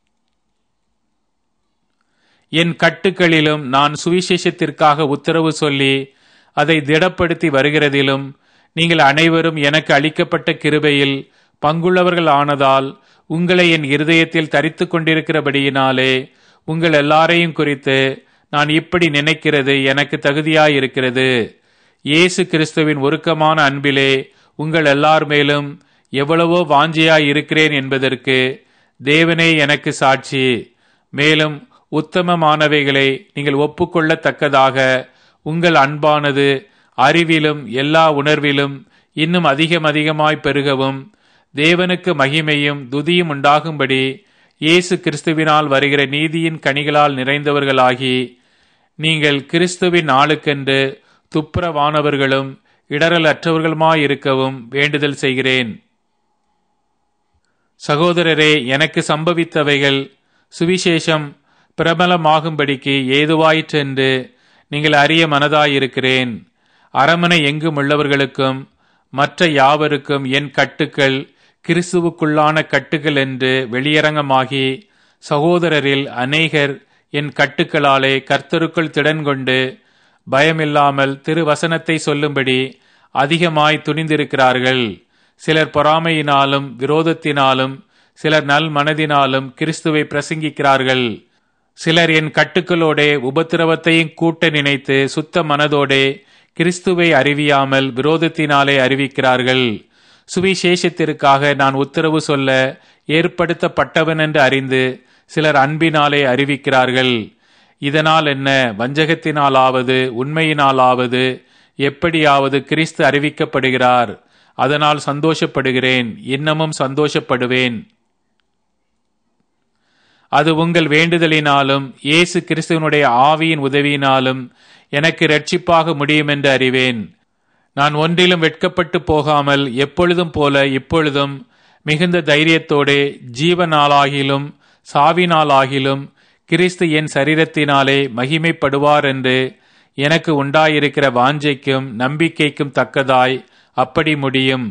என் கட்டுக்களிலும் நான் சுவிசேஷத்திற்காக உத்தரவு சொல்லி அதை திடப்படுத்தி வருகிறதிலும் நீங்கள் அனைவரும் எனக்கு அளிக்கப்பட்ட கிருபையில் பங்குள்ளவர்கள் ஆனதால் உங்களை என் இருதயத்தில் தரித்து கொண்டிருக்கிறபடியினாலே உங்கள் எல்லாரையும் குறித்து நான் இப்படி நினைக்கிறது எனக்கு தகுதியாயிருக்கிறது இயேசு கிறிஸ்துவின் உருக்கமான அன்பிலே உங்கள் எல்லார் மேலும் எவ்வளவோ வாஞ்சியாய் இருக்கிறேன் என்பதற்கு தேவனே எனக்கு சாட்சி மேலும் உத்தமமானவைகளை நீங்கள் ஒப்புக்கொள்ளத்தக்கதாக உங்கள் அன்பானது அறிவிலும் எல்லா உணர்விலும் இன்னும் அதிகம் அதிகமாய் பெருகவும் தேவனுக்கு மகிமையும் துதியும் உண்டாகும்படி இயேசு கிறிஸ்துவினால் வருகிற நீதியின் கனிகளால் நிறைந்தவர்களாகி நீங்கள் கிறிஸ்துவின் நாளுக்கென்று துப்புரவானவர்களும் இடரலற்றவர்களுமாயிருக்கவும் வேண்டுதல் செய்கிறேன் சகோதரரே எனக்கு சம்பவித்தவைகள் சுவிசேஷம் பிரபலமாகும்படிக்கு ஏதுவாயிற்றென்று நீங்கள் அறிய மனதாயிருக்கிறேன் அரமனை எங்கும் உள்ளவர்களுக்கும் மற்ற யாவருக்கும் என் கட்டுக்கள் கிறிஸ்துவுக்குள்ளான கட்டுகள் என்று வெளியரங்கமாகி சகோதரரில் அநேகர் என் கட்டுக்களாலே கர்த்தருக்குள் திடன் கொண்டு பயமில்லாமல் திருவசனத்தை சொல்லும்படி அதிகமாய் துணிந்திருக்கிறார்கள் சிலர் பொறாமையினாலும் விரோதத்தினாலும் சிலர் நல் மனதினாலும் கிறிஸ்துவை பிரசங்கிக்கிறார்கள் சிலர் என் கட்டுக்களோடே உபத்திரவத்தையும் கூட்ட நினைத்து சுத்த மனதோடே கிறிஸ்துவை அறிவியாமல் விரோதத்தினாலே அறிவிக்கிறார்கள் சுவிசேஷத்திற்காக நான் உத்தரவு சொல்ல ஏற்படுத்தப்பட்டவன் என்று அறிந்து சிலர் அன்பினாலே அறிவிக்கிறார்கள் இதனால் என்ன வஞ்சகத்தினாலாவது உண்மையினாலாவது எப்படியாவது கிறிஸ்து அறிவிக்கப்படுகிறார் அதனால் சந்தோஷப்படுகிறேன் இன்னமும் சந்தோஷப்படுவேன் அது உங்கள் வேண்டுதலினாலும் இயேசு கிறிஸ்துவனுடைய ஆவியின் உதவியினாலும் எனக்கு இரட்சிப்பாக முடியும் என்று அறிவேன் நான் ஒன்றிலும் வெட்கப்பட்டு போகாமல் எப்பொழுதும் போல இப்பொழுதும் மிகுந்த தைரியத்தோடே ஜீவனாலாகிலும் சாவினாலாகிலும் கிறிஸ்து என் சரீரத்தினாலே மகிமைப்படுவார் என்று எனக்கு உண்டாயிருக்கிற வாஞ்சைக்கும் நம்பிக்கைக்கும் தக்கதாய் அப்படி முடியும்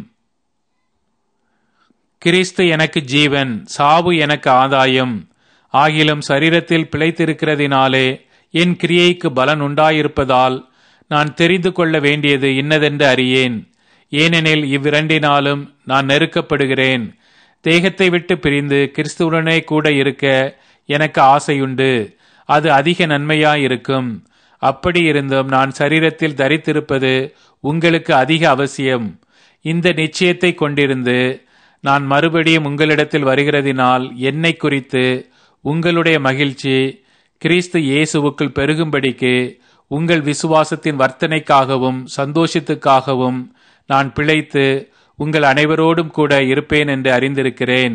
கிறிஸ்து எனக்கு ஜீவன் சாவு எனக்கு ஆதாயம் ஆகிலும் சரீரத்தில் பிழைத்திருக்கிறதினாலே என் கிரியைக்கு பலன் உண்டாயிருப்பதால் நான் தெரிந்து கொள்ள வேண்டியது இன்னதென்று அறியேன் ஏனெனில் இவ்விரண்டினாலும் நான் நெருக்கப்படுகிறேன் தேகத்தை விட்டு பிரிந்து கிறிஸ்துவுடனே கூட இருக்க எனக்கு ஆசையுண்டு அது அதிக நன்மையாயிருக்கும் அப்படி இருந்தும் நான் சரீரத்தில் தரித்திருப்பது உங்களுக்கு அதிக அவசியம் இந்த நிச்சயத்தை கொண்டிருந்து நான் மறுபடியும் உங்களிடத்தில் வருகிறதினால் என்னை குறித்து உங்களுடைய மகிழ்ச்சி கிறிஸ்து இயேசுவுக்குள் பெருகும்படிக்கு உங்கள் விசுவாசத்தின் வர்த்தனைக்காகவும் சந்தோஷத்துக்காகவும் நான் பிழைத்து உங்கள் அனைவரோடும் கூட இருப்பேன் என்று அறிந்திருக்கிறேன்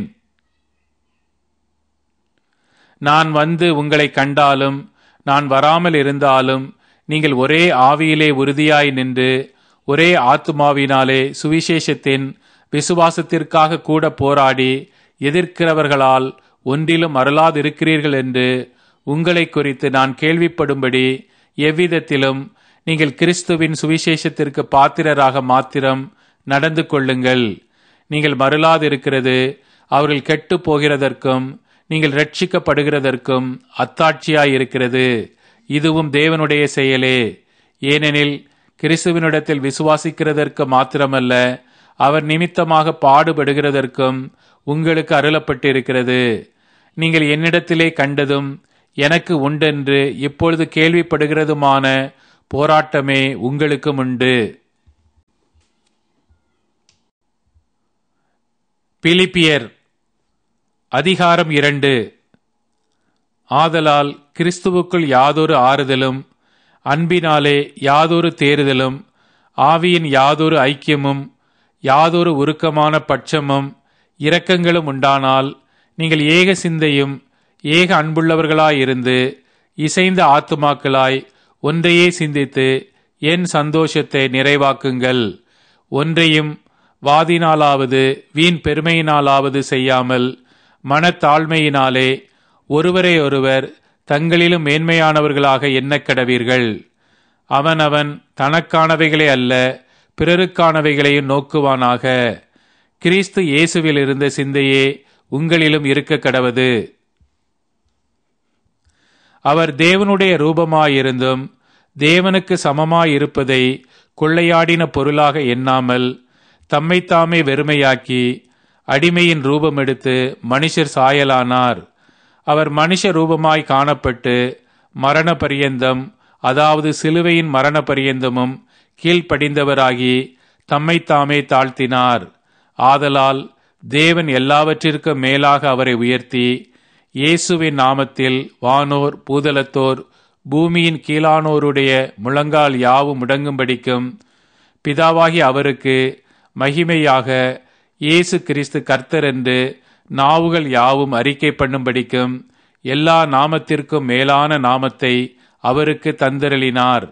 நான் வந்து உங்களை கண்டாலும் நான் வராமல் இருந்தாலும் நீங்கள் ஒரே ஆவியிலே உறுதியாய் நின்று ஒரே ஆத்துமாவினாலே சுவிசேஷத்தின் விசுவாசத்திற்காக கூட போராடி எதிர்க்கிறவர்களால் ஒன்றிலும் அருளாதிருக்கிறீர்கள் என்று உங்களை குறித்து நான் கேள்விப்படும்படி எவ்விதத்திலும் நீங்கள் கிறிஸ்துவின் சுவிசேஷத்திற்கு பாத்திரராக மாத்திரம் நடந்து கொள்ளுங்கள் நீங்கள் மருளாதிருக்கிறது அவர்கள் கெட்டு போகிறதற்கும் நீங்கள் ரட்சிக்கப்படுகிறதற்கும் அத்தாட்சியாயிருக்கிறது இதுவும் தேவனுடைய செயலே ஏனெனில் கிறிஸ்துவனிடத்தில் விசுவாசிக்கிறதற்கு மாத்திரமல்ல அவர் நிமித்தமாக பாடுபடுகிறதற்கும் உங்களுக்கு அருளப்பட்டிருக்கிறது நீங்கள் என்னிடத்திலே கண்டதும் எனக்கு உண்டென்று இப்பொழுது கேள்விப்படுகிறதுமான போராட்டமே உங்களுக்கும் உண்டு பிலிப்பியர் அதிகாரம் இரண்டு ஆதலால் கிறிஸ்துவுக்குள் யாதொரு ஆறுதலும் அன்பினாலே யாதொரு தேறுதலும் ஆவியின் யாதொரு ஐக்கியமும் யாதொரு உருக்கமான பட்சமும் இரக்கங்களும் உண்டானால் நீங்கள் ஏக சிந்தையும் ஏக அன்புள்ளவர்களாயிருந்து இசைந்த ஆத்துமாக்களாய் ஒன்றையே சிந்தித்து என் சந்தோஷத்தை நிறைவாக்குங்கள் ஒன்றையும் வாதினாலாவது வீண் பெருமையினாலாவது செய்யாமல் மனத்தாழ்மையினாலே ஒருவரை ஒருவர் தங்களிலும் மேன்மையானவர்களாக எண்ணக்கடவீர்கள் அவனவன் தனக்கானவைகளே அல்ல பிறருக்கானவைகளையும் நோக்குவானாக கிறிஸ்து இயேசுவில் இருந்த சிந்தையே உங்களிலும் இருக்க கடவது அவர் தேவனுடைய ரூபமாயிருந்தும் தேவனுக்கு சமமாயிருப்பதை கொள்ளையாடின பொருளாக எண்ணாமல் தம்மைத்தாமே வெறுமையாக்கி அடிமையின் ரூபம் எடுத்து மனுஷர் சாயலானார் அவர் மனுஷ ரூபமாய் காணப்பட்டு மரண பரியந்தம் அதாவது சிலுவையின் மரண பரியந்தமும் கீழ்ப்படிந்தவராகி தம்மைத்தாமே தாழ்த்தினார் ஆதலால் தேவன் எல்லாவற்றிற்கும் மேலாக அவரை உயர்த்தி இயேசுவின் நாமத்தில் வானோர் பூதலத்தோர் பூமியின் கீழானோருடைய முழங்கால் யாவும் முடங்கும்படிக்கும் பிதாவாகி அவருக்கு மகிமையாக இயேசு கிறிஸ்து கர்த்தர் என்று நாவுகள் யாவும் அறிக்கை பண்ணும்படிக்கும் எல்லா நாமத்திற்கும் மேலான நாமத்தை அவருக்கு தந்தரளினார்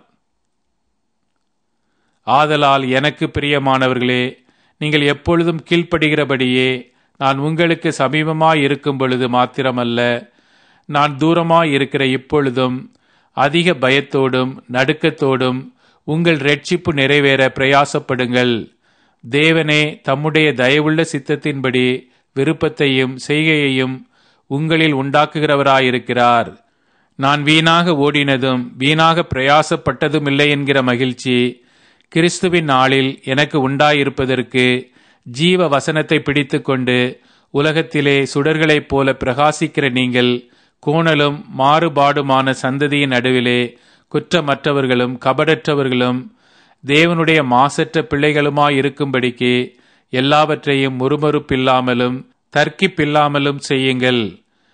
ஆதலால் எனக்கு பிரியமானவர்களே நீங்கள் எப்பொழுதும் கீழ்ப்படுகிறபடியே நான் உங்களுக்கு சமீபமாய் இருக்கும் பொழுது மாத்திரமல்ல நான் தூரமாய் இருக்கிற இப்பொழுதும் அதிக பயத்தோடும் நடுக்கத்தோடும் உங்கள் ரட்சிப்பு நிறைவேற பிரயாசப்படுங்கள் தேவனே தம்முடைய தயவுள்ள சித்தத்தின்படி விருப்பத்தையும் செய்கையையும் உங்களில் உண்டாக்குகிறவராயிருக்கிறார் நான் வீணாக ஓடினதும் வீணாக பிரயாசப்பட்டதும் இல்லை என்கிற மகிழ்ச்சி கிறிஸ்துவின் நாளில் எனக்கு உண்டாயிருப்பதற்கு ஜீவ வசனத்தை பிடித்துக்கொண்டு உலகத்திலே சுடர்களைப் போல பிரகாசிக்கிற நீங்கள் கோணலும் மாறுபாடுமான சந்ததியின் நடுவிலே குற்றமற்றவர்களும் கபடற்றவர்களும் தேவனுடைய மாசற்ற பிள்ளைகளுமாயிருக்கும்படிக்கு எல்லாவற்றையும் முறுமுறுப்பில்லாமலும் தர்க்கிப்பில்லாமலும் செய்யுங்கள்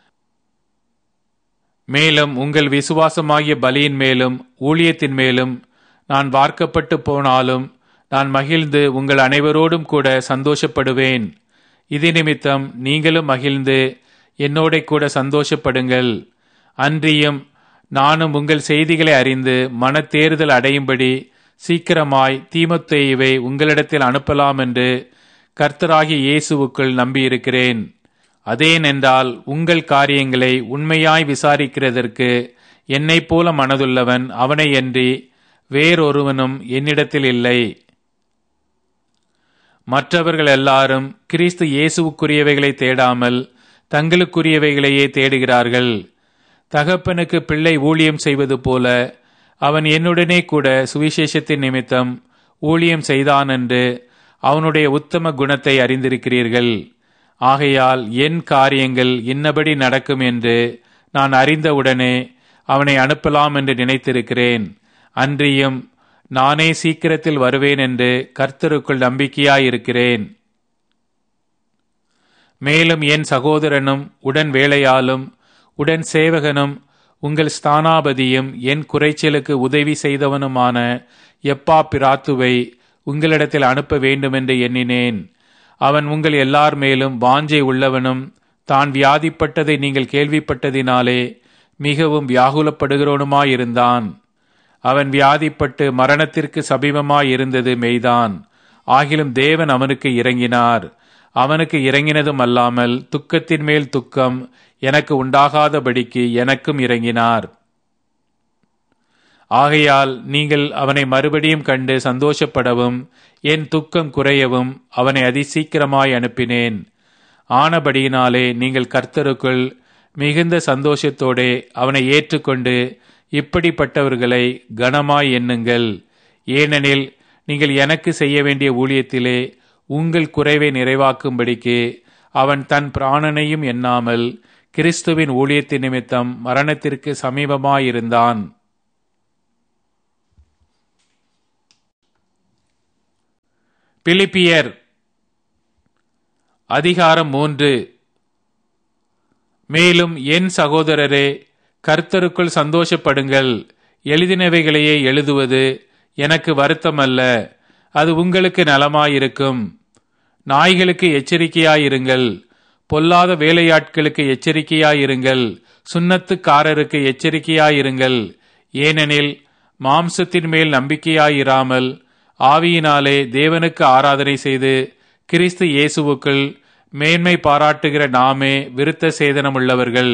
மேலும் உங்கள் விசுவாசமாகிய பலியின் மேலும் ஊழியத்தின் மேலும் நான் வார்க்கப்பட்டு போனாலும் நான் மகிழ்ந்து உங்கள் அனைவரோடும் கூட சந்தோஷப்படுவேன் இது நிமித்தம் நீங்களும் மகிழ்ந்து என்னோட கூட சந்தோஷப்படுங்கள் அன்றியும் நானும் உங்கள் செய்திகளை அறிந்து மனத்தேறுதல் அடையும்படி சீக்கிரமாய் தீமத்தேயுவை உங்களிடத்தில் அனுப்பலாம் என்று கர்த்தராகிய இயேசுவுக்குள் நம்பியிருக்கிறேன் அதேனென்றால் உங்கள் காரியங்களை உண்மையாய் விசாரிக்கிறதற்கு என்னைப் போல மனதுள்ளவன் அவனையன்றி வேறொருவனும் என்னிடத்தில் இல்லை மற்றவர்கள் எல்லாரும் கிறிஸ்து இயேசுவுக்குரியவைகளை தேடாமல் தங்களுக்குரியவைகளையே தேடுகிறார்கள் தகப்பனுக்கு பிள்ளை ஊழியம் செய்வது போல அவன் என்னுடனே கூட சுவிசேஷத்தின் நிமித்தம் ஊழியம் செய்தான் என்று அவனுடைய உத்தம குணத்தை அறிந்திருக்கிறீர்கள் ஆகையால் என் காரியங்கள் இன்னபடி நடக்கும் என்று நான் அறிந்தவுடனே அவனை அனுப்பலாம் என்று நினைத்திருக்கிறேன் அன்றியும் நானே சீக்கிரத்தில் வருவேன் என்று கர்த்தருக்குள் நம்பிக்கையாயிருக்கிறேன் மேலும் என் சகோதரனும் உடன் வேலையாலும் உடன் சேவகனும் உங்கள் ஸ்தானாபதியும் என் குறைச்சலுக்கு உதவி செய்தவனுமான எப்பா பிராத்துவை உங்களிடத்தில் அனுப்ப வேண்டுமென்று எண்ணினேன் அவன் உங்கள் எல்லார் மேலும் வாஞ்சை உள்ளவனும் தான் வியாதிப்பட்டதை நீங்கள் கேள்விப்பட்டதினாலே மிகவும் வியாகுலப்படுகிறவனுமாயிருந்தான் அவன் வியாதிப்பட்டு மரணத்திற்கு சமீபமாயிருந்தது மெய்தான் ஆகிலும் தேவன் அவனுக்கு இறங்கினார் அவனுக்கு இறங்கினதும் அல்லாமல் துக்கத்தின் மேல் துக்கம் எனக்கு உண்டாகாதபடிக்கு எனக்கும் இறங்கினார் ஆகையால் நீங்கள் அவனை மறுபடியும் கண்டு சந்தோஷப்படவும் என் துக்கம் குறையவும் அவனை அதிசீக்கிரமாய் அனுப்பினேன் ஆனபடியினாலே நீங்கள் கர்த்தருக்குள் மிகுந்த சந்தோஷத்தோடே அவனை ஏற்றுக்கொண்டு இப்படிப்பட்டவர்களை கனமாய் எண்ணுங்கள் ஏனெனில் நீங்கள் எனக்கு செய்ய வேண்டிய ஊழியத்திலே உங்கள் குறைவை நிறைவாக்கும்படிக்கு அவன் தன் பிராணனையும் எண்ணாமல் கிறிஸ்துவின் ஊழியத்தின் நிமித்தம் மரணத்திற்கு சமீபமாயிருந்தான் பிலிப்பியர் அதிகாரம் மூன்று மேலும் என் சகோதரரே கர்த்தருக்குள் சந்தோஷப்படுங்கள் எழுதினவைகளையே எழுதுவது எனக்கு வருத்தமல்ல அது உங்களுக்கு நலமாயிருக்கும் நாய்களுக்கு எச்சரிக்கையாயிருங்கள் பொல்லாத வேலையாட்களுக்கு எச்சரிக்கையாயிருங்கள் சுண்ணத்துக்காரருக்கு எச்சரிக்கையாயிருங்கள் ஏனெனில் மாம்சத்தின் மேல் நம்பிக்கையாயிராமல் ஆவியினாலே தேவனுக்கு ஆராதனை செய்து கிறிஸ்து இயேசுவுக்குள் மேன்மை பாராட்டுகிற நாமே விருத்த சேதனமுள்ளவர்கள்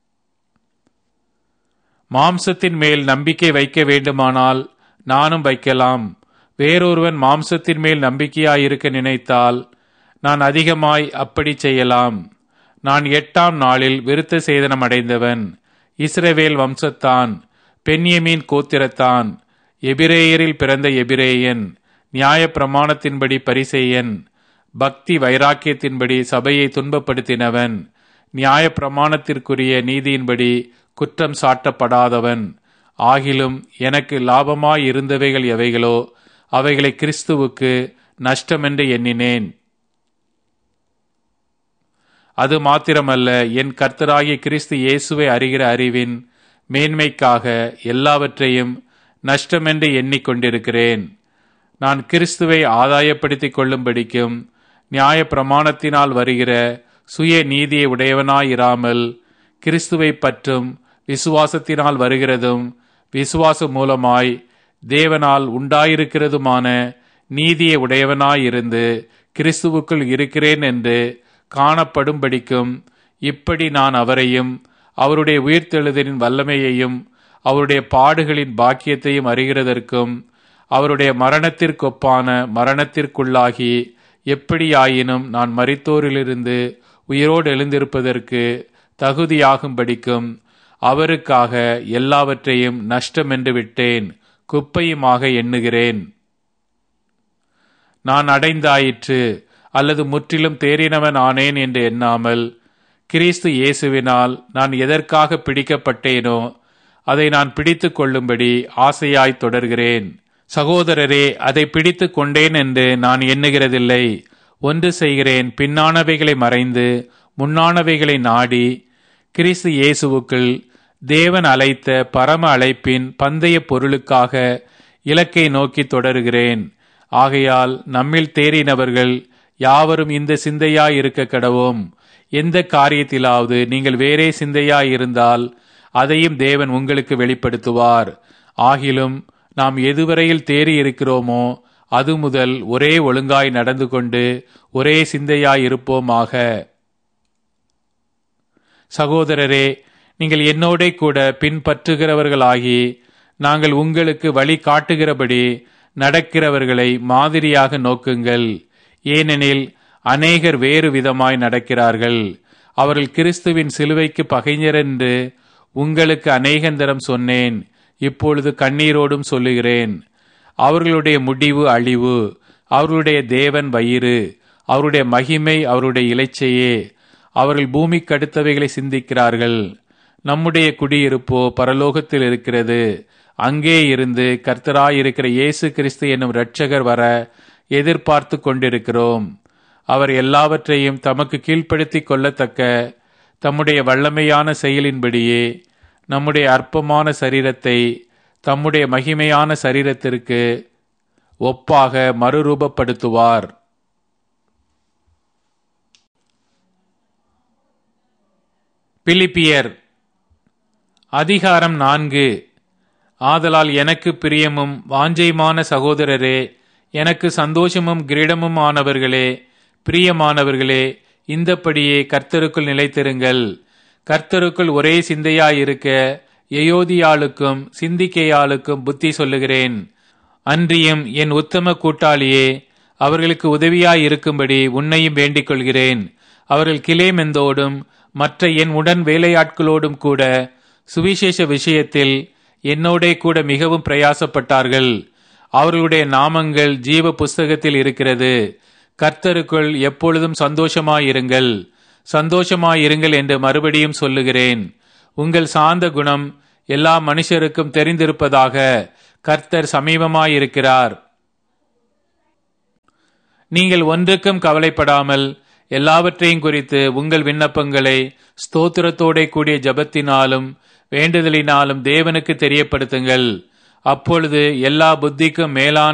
மாம்சத்தின் மேல் நம்பிக்கை வைக்க வேண்டுமானால் நானும் வைக்கலாம் வேறொருவன் மாம்சத்தின் மேல் நம்பிக்கையாயிருக்க நினைத்தால் நான் அதிகமாய் அப்படி செய்யலாம் நான் எட்டாம் நாளில் விருத்த சேதனம் அடைந்தவன் இஸ்ரவேல் வம்சத்தான் பென்யமீன் கோத்திரத்தான் எபிரேயரில் பிறந்த எபிரேயன் நியாய பிரமாணத்தின்படி பரிசெயன் பக்தி வைராக்கியத்தின்படி சபையை துன்பப்படுத்தினவன் நியாய பிரமாணத்திற்குரிய நீதியின்படி குற்றம் சாட்டப்படாதவன் ஆகிலும் எனக்கு லாபமாயிருந்தவைகள் எவைகளோ அவைகளை கிறிஸ்துவுக்கு நஷ்டமென்று எண்ணினேன் அது மாத்திரமல்ல என் கர்த்தராகிய கிறிஸ்து இயேசுவை அறிகிற அறிவின் மேன்மைக்காக எல்லாவற்றையும் நஷ்டமென்று எண்ணிக்கொண்டிருக்கிறேன் நான் கிறிஸ்துவை ஆதாயப்படுத்திக் கொள்ளும்படிக்கும் நியாய பிரமாணத்தினால் வருகிற சுய நீதியை உடையவனாயிராமல் கிறிஸ்துவை பற்றும் விசுவாசத்தினால் வருகிறதும் விசுவாசம் மூலமாய் தேவனால் உண்டாயிருக்கிறதுமான நீதியை உடையவனாயிருந்து கிறிஸ்துவுக்குள் இருக்கிறேன் என்று காணப்படும்படிக்கும் இப்படி நான் அவரையும் அவருடைய உயிர்த்தெழுதலின் வல்லமையையும் அவருடைய பாடுகளின் பாக்கியத்தையும் அறிகிறதற்கும் அவருடைய மரணத்திற்கொப்பான மரணத்திற்குள்ளாகி எப்படியாயினும் நான் மரித்தோரிலிருந்து உயிரோடு எழுந்திருப்பதற்கு தகுதியாகும்படிக்கும் அவருக்காக எல்லாவற்றையும் நஷ்டமென்று விட்டேன் குப்பையுமாக எண்ணுகிறேன் நான் அடைந்தாயிற்று அல்லது முற்றிலும் தேறினவன் ஆனேன் என்று எண்ணாமல் கிறிஸ்து இயேசுவினால் நான் எதற்காக பிடிக்கப்பட்டேனோ அதை நான் பிடித்து கொள்ளும்படி ஆசையாய் தொடர்கிறேன் சகோதரரே அதை பிடித்து கொண்டேன் என்று நான் எண்ணுகிறதில்லை ஒன்று செய்கிறேன் பின்னானவைகளை மறைந்து முன்னானவைகளை நாடி கிறிஸ்து இயேசுவுக்குள் தேவன் அழைத்த பரம அழைப்பின் பந்தய பொருளுக்காக இலக்கை நோக்கி தொடருகிறேன் ஆகையால் நம்மில் தேறினவர்கள் யாவரும் இந்த சிந்தையாய் இருக்க கடவோம் எந்த காரியத்திலாவது நீங்கள் வேறே சிந்தையாய் இருந்தால் அதையும் தேவன் உங்களுக்கு வெளிப்படுத்துவார் ஆகிலும் நாம் எதுவரையில் தேறி இருக்கிறோமோ அது முதல் ஒரே ஒழுங்காய் நடந்து கொண்டு ஒரே சிந்தையாய் இருப்போமாக சகோதரரே நீங்கள் என்னோட கூட பின்பற்றுகிறவர்களாகி நாங்கள் உங்களுக்கு வழி காட்டுகிறபடி நடக்கிறவர்களை மாதிரியாக நோக்குங்கள் ஏனெனில் அநேகர் வேறு விதமாய் நடக்கிறார்கள் அவர்கள் கிறிஸ்துவின் சிலுவைக்கு பகைஞர் என்று உங்களுக்கு அநேகந்தரம் சொன்னேன் இப்பொழுது கண்ணீரோடும் சொல்லுகிறேன் அவர்களுடைய முடிவு அழிவு அவர்களுடைய தேவன் வயிறு அவருடைய மகிமை அவருடைய இலைச்சையே அவர்கள் பூமிக்கு அடுத்தவைகளை சிந்திக்கிறார்கள் நம்முடைய குடியிருப்போ பரலோகத்தில் இருக்கிறது அங்கே இருந்து கர்த்தராயிருக்கிற இயேசு கிறிஸ்து என்னும் இரட்சகர் வர எதிர்பார்த்து கொண்டிருக்கிறோம் அவர் எல்லாவற்றையும் தமக்கு கீழ்ப்படுத்திக் கொள்ளத்தக்க தம்முடைய வல்லமையான செயலின்படியே நம்முடைய அற்பமான சரீரத்தை தம்முடைய மகிமையான சரீரத்திற்கு ஒப்பாக மறுரூபப்படுத்துவார் பிலிப்பியர் அதிகாரம் நான்கு ஆதலால் எனக்கு பிரியமும் வாஞ்சையுமான சகோதரரே எனக்கு சந்தோஷமும் கிரீடமும் ஆனவர்களே பிரியமானவர்களே இந்தப்படியே கர்த்தருக்குள் நிலைத்திருங்கள் கர்த்தருக்குள் ஒரே சிந்தையாயிருக்க எயோதியாளுக்கும் சிந்திக்கையாளுக்கும் புத்தி சொல்லுகிறேன் அன்றியும் என் உத்தம கூட்டாளியே அவர்களுக்கு உதவியாயிருக்கும்படி உன்னையும் வேண்டிக் கொள்கிறேன் அவர்கள் கிளேமெந்தோடும் மற்ற என் உடன் வேலையாட்களோடும் கூட சுவிசேஷ விஷயத்தில் என்னோடே கூட மிகவும் பிரயாசப்பட்டார்கள் அவர்களுடைய நாமங்கள் ஜீவ புஸ்தகத்தில் இருக்கிறது கர்த்தருக்குள் எப்பொழுதும் சந்தோஷமாயிருங்கள் சந்தோஷமாயிருங்கள் என்று மறுபடியும் சொல்லுகிறேன் உங்கள் சாந்த குணம் எல்லா மனுஷருக்கும் தெரிந்திருப்பதாக கர்த்தர் சமீபமாயிருக்கிறார் நீங்கள் ஒன்றுக்கும் கவலைப்படாமல் எல்லாவற்றையும் குறித்து உங்கள் விண்ணப்பங்களை ஸ்தோத்திரத்தோட கூடிய ஜபத்தினாலும் வேண்டுதலினாலும் தேவனுக்கு தெரியப்படுத்துங்கள் அப்பொழுது எல்லா புத்திக்கும் மேலான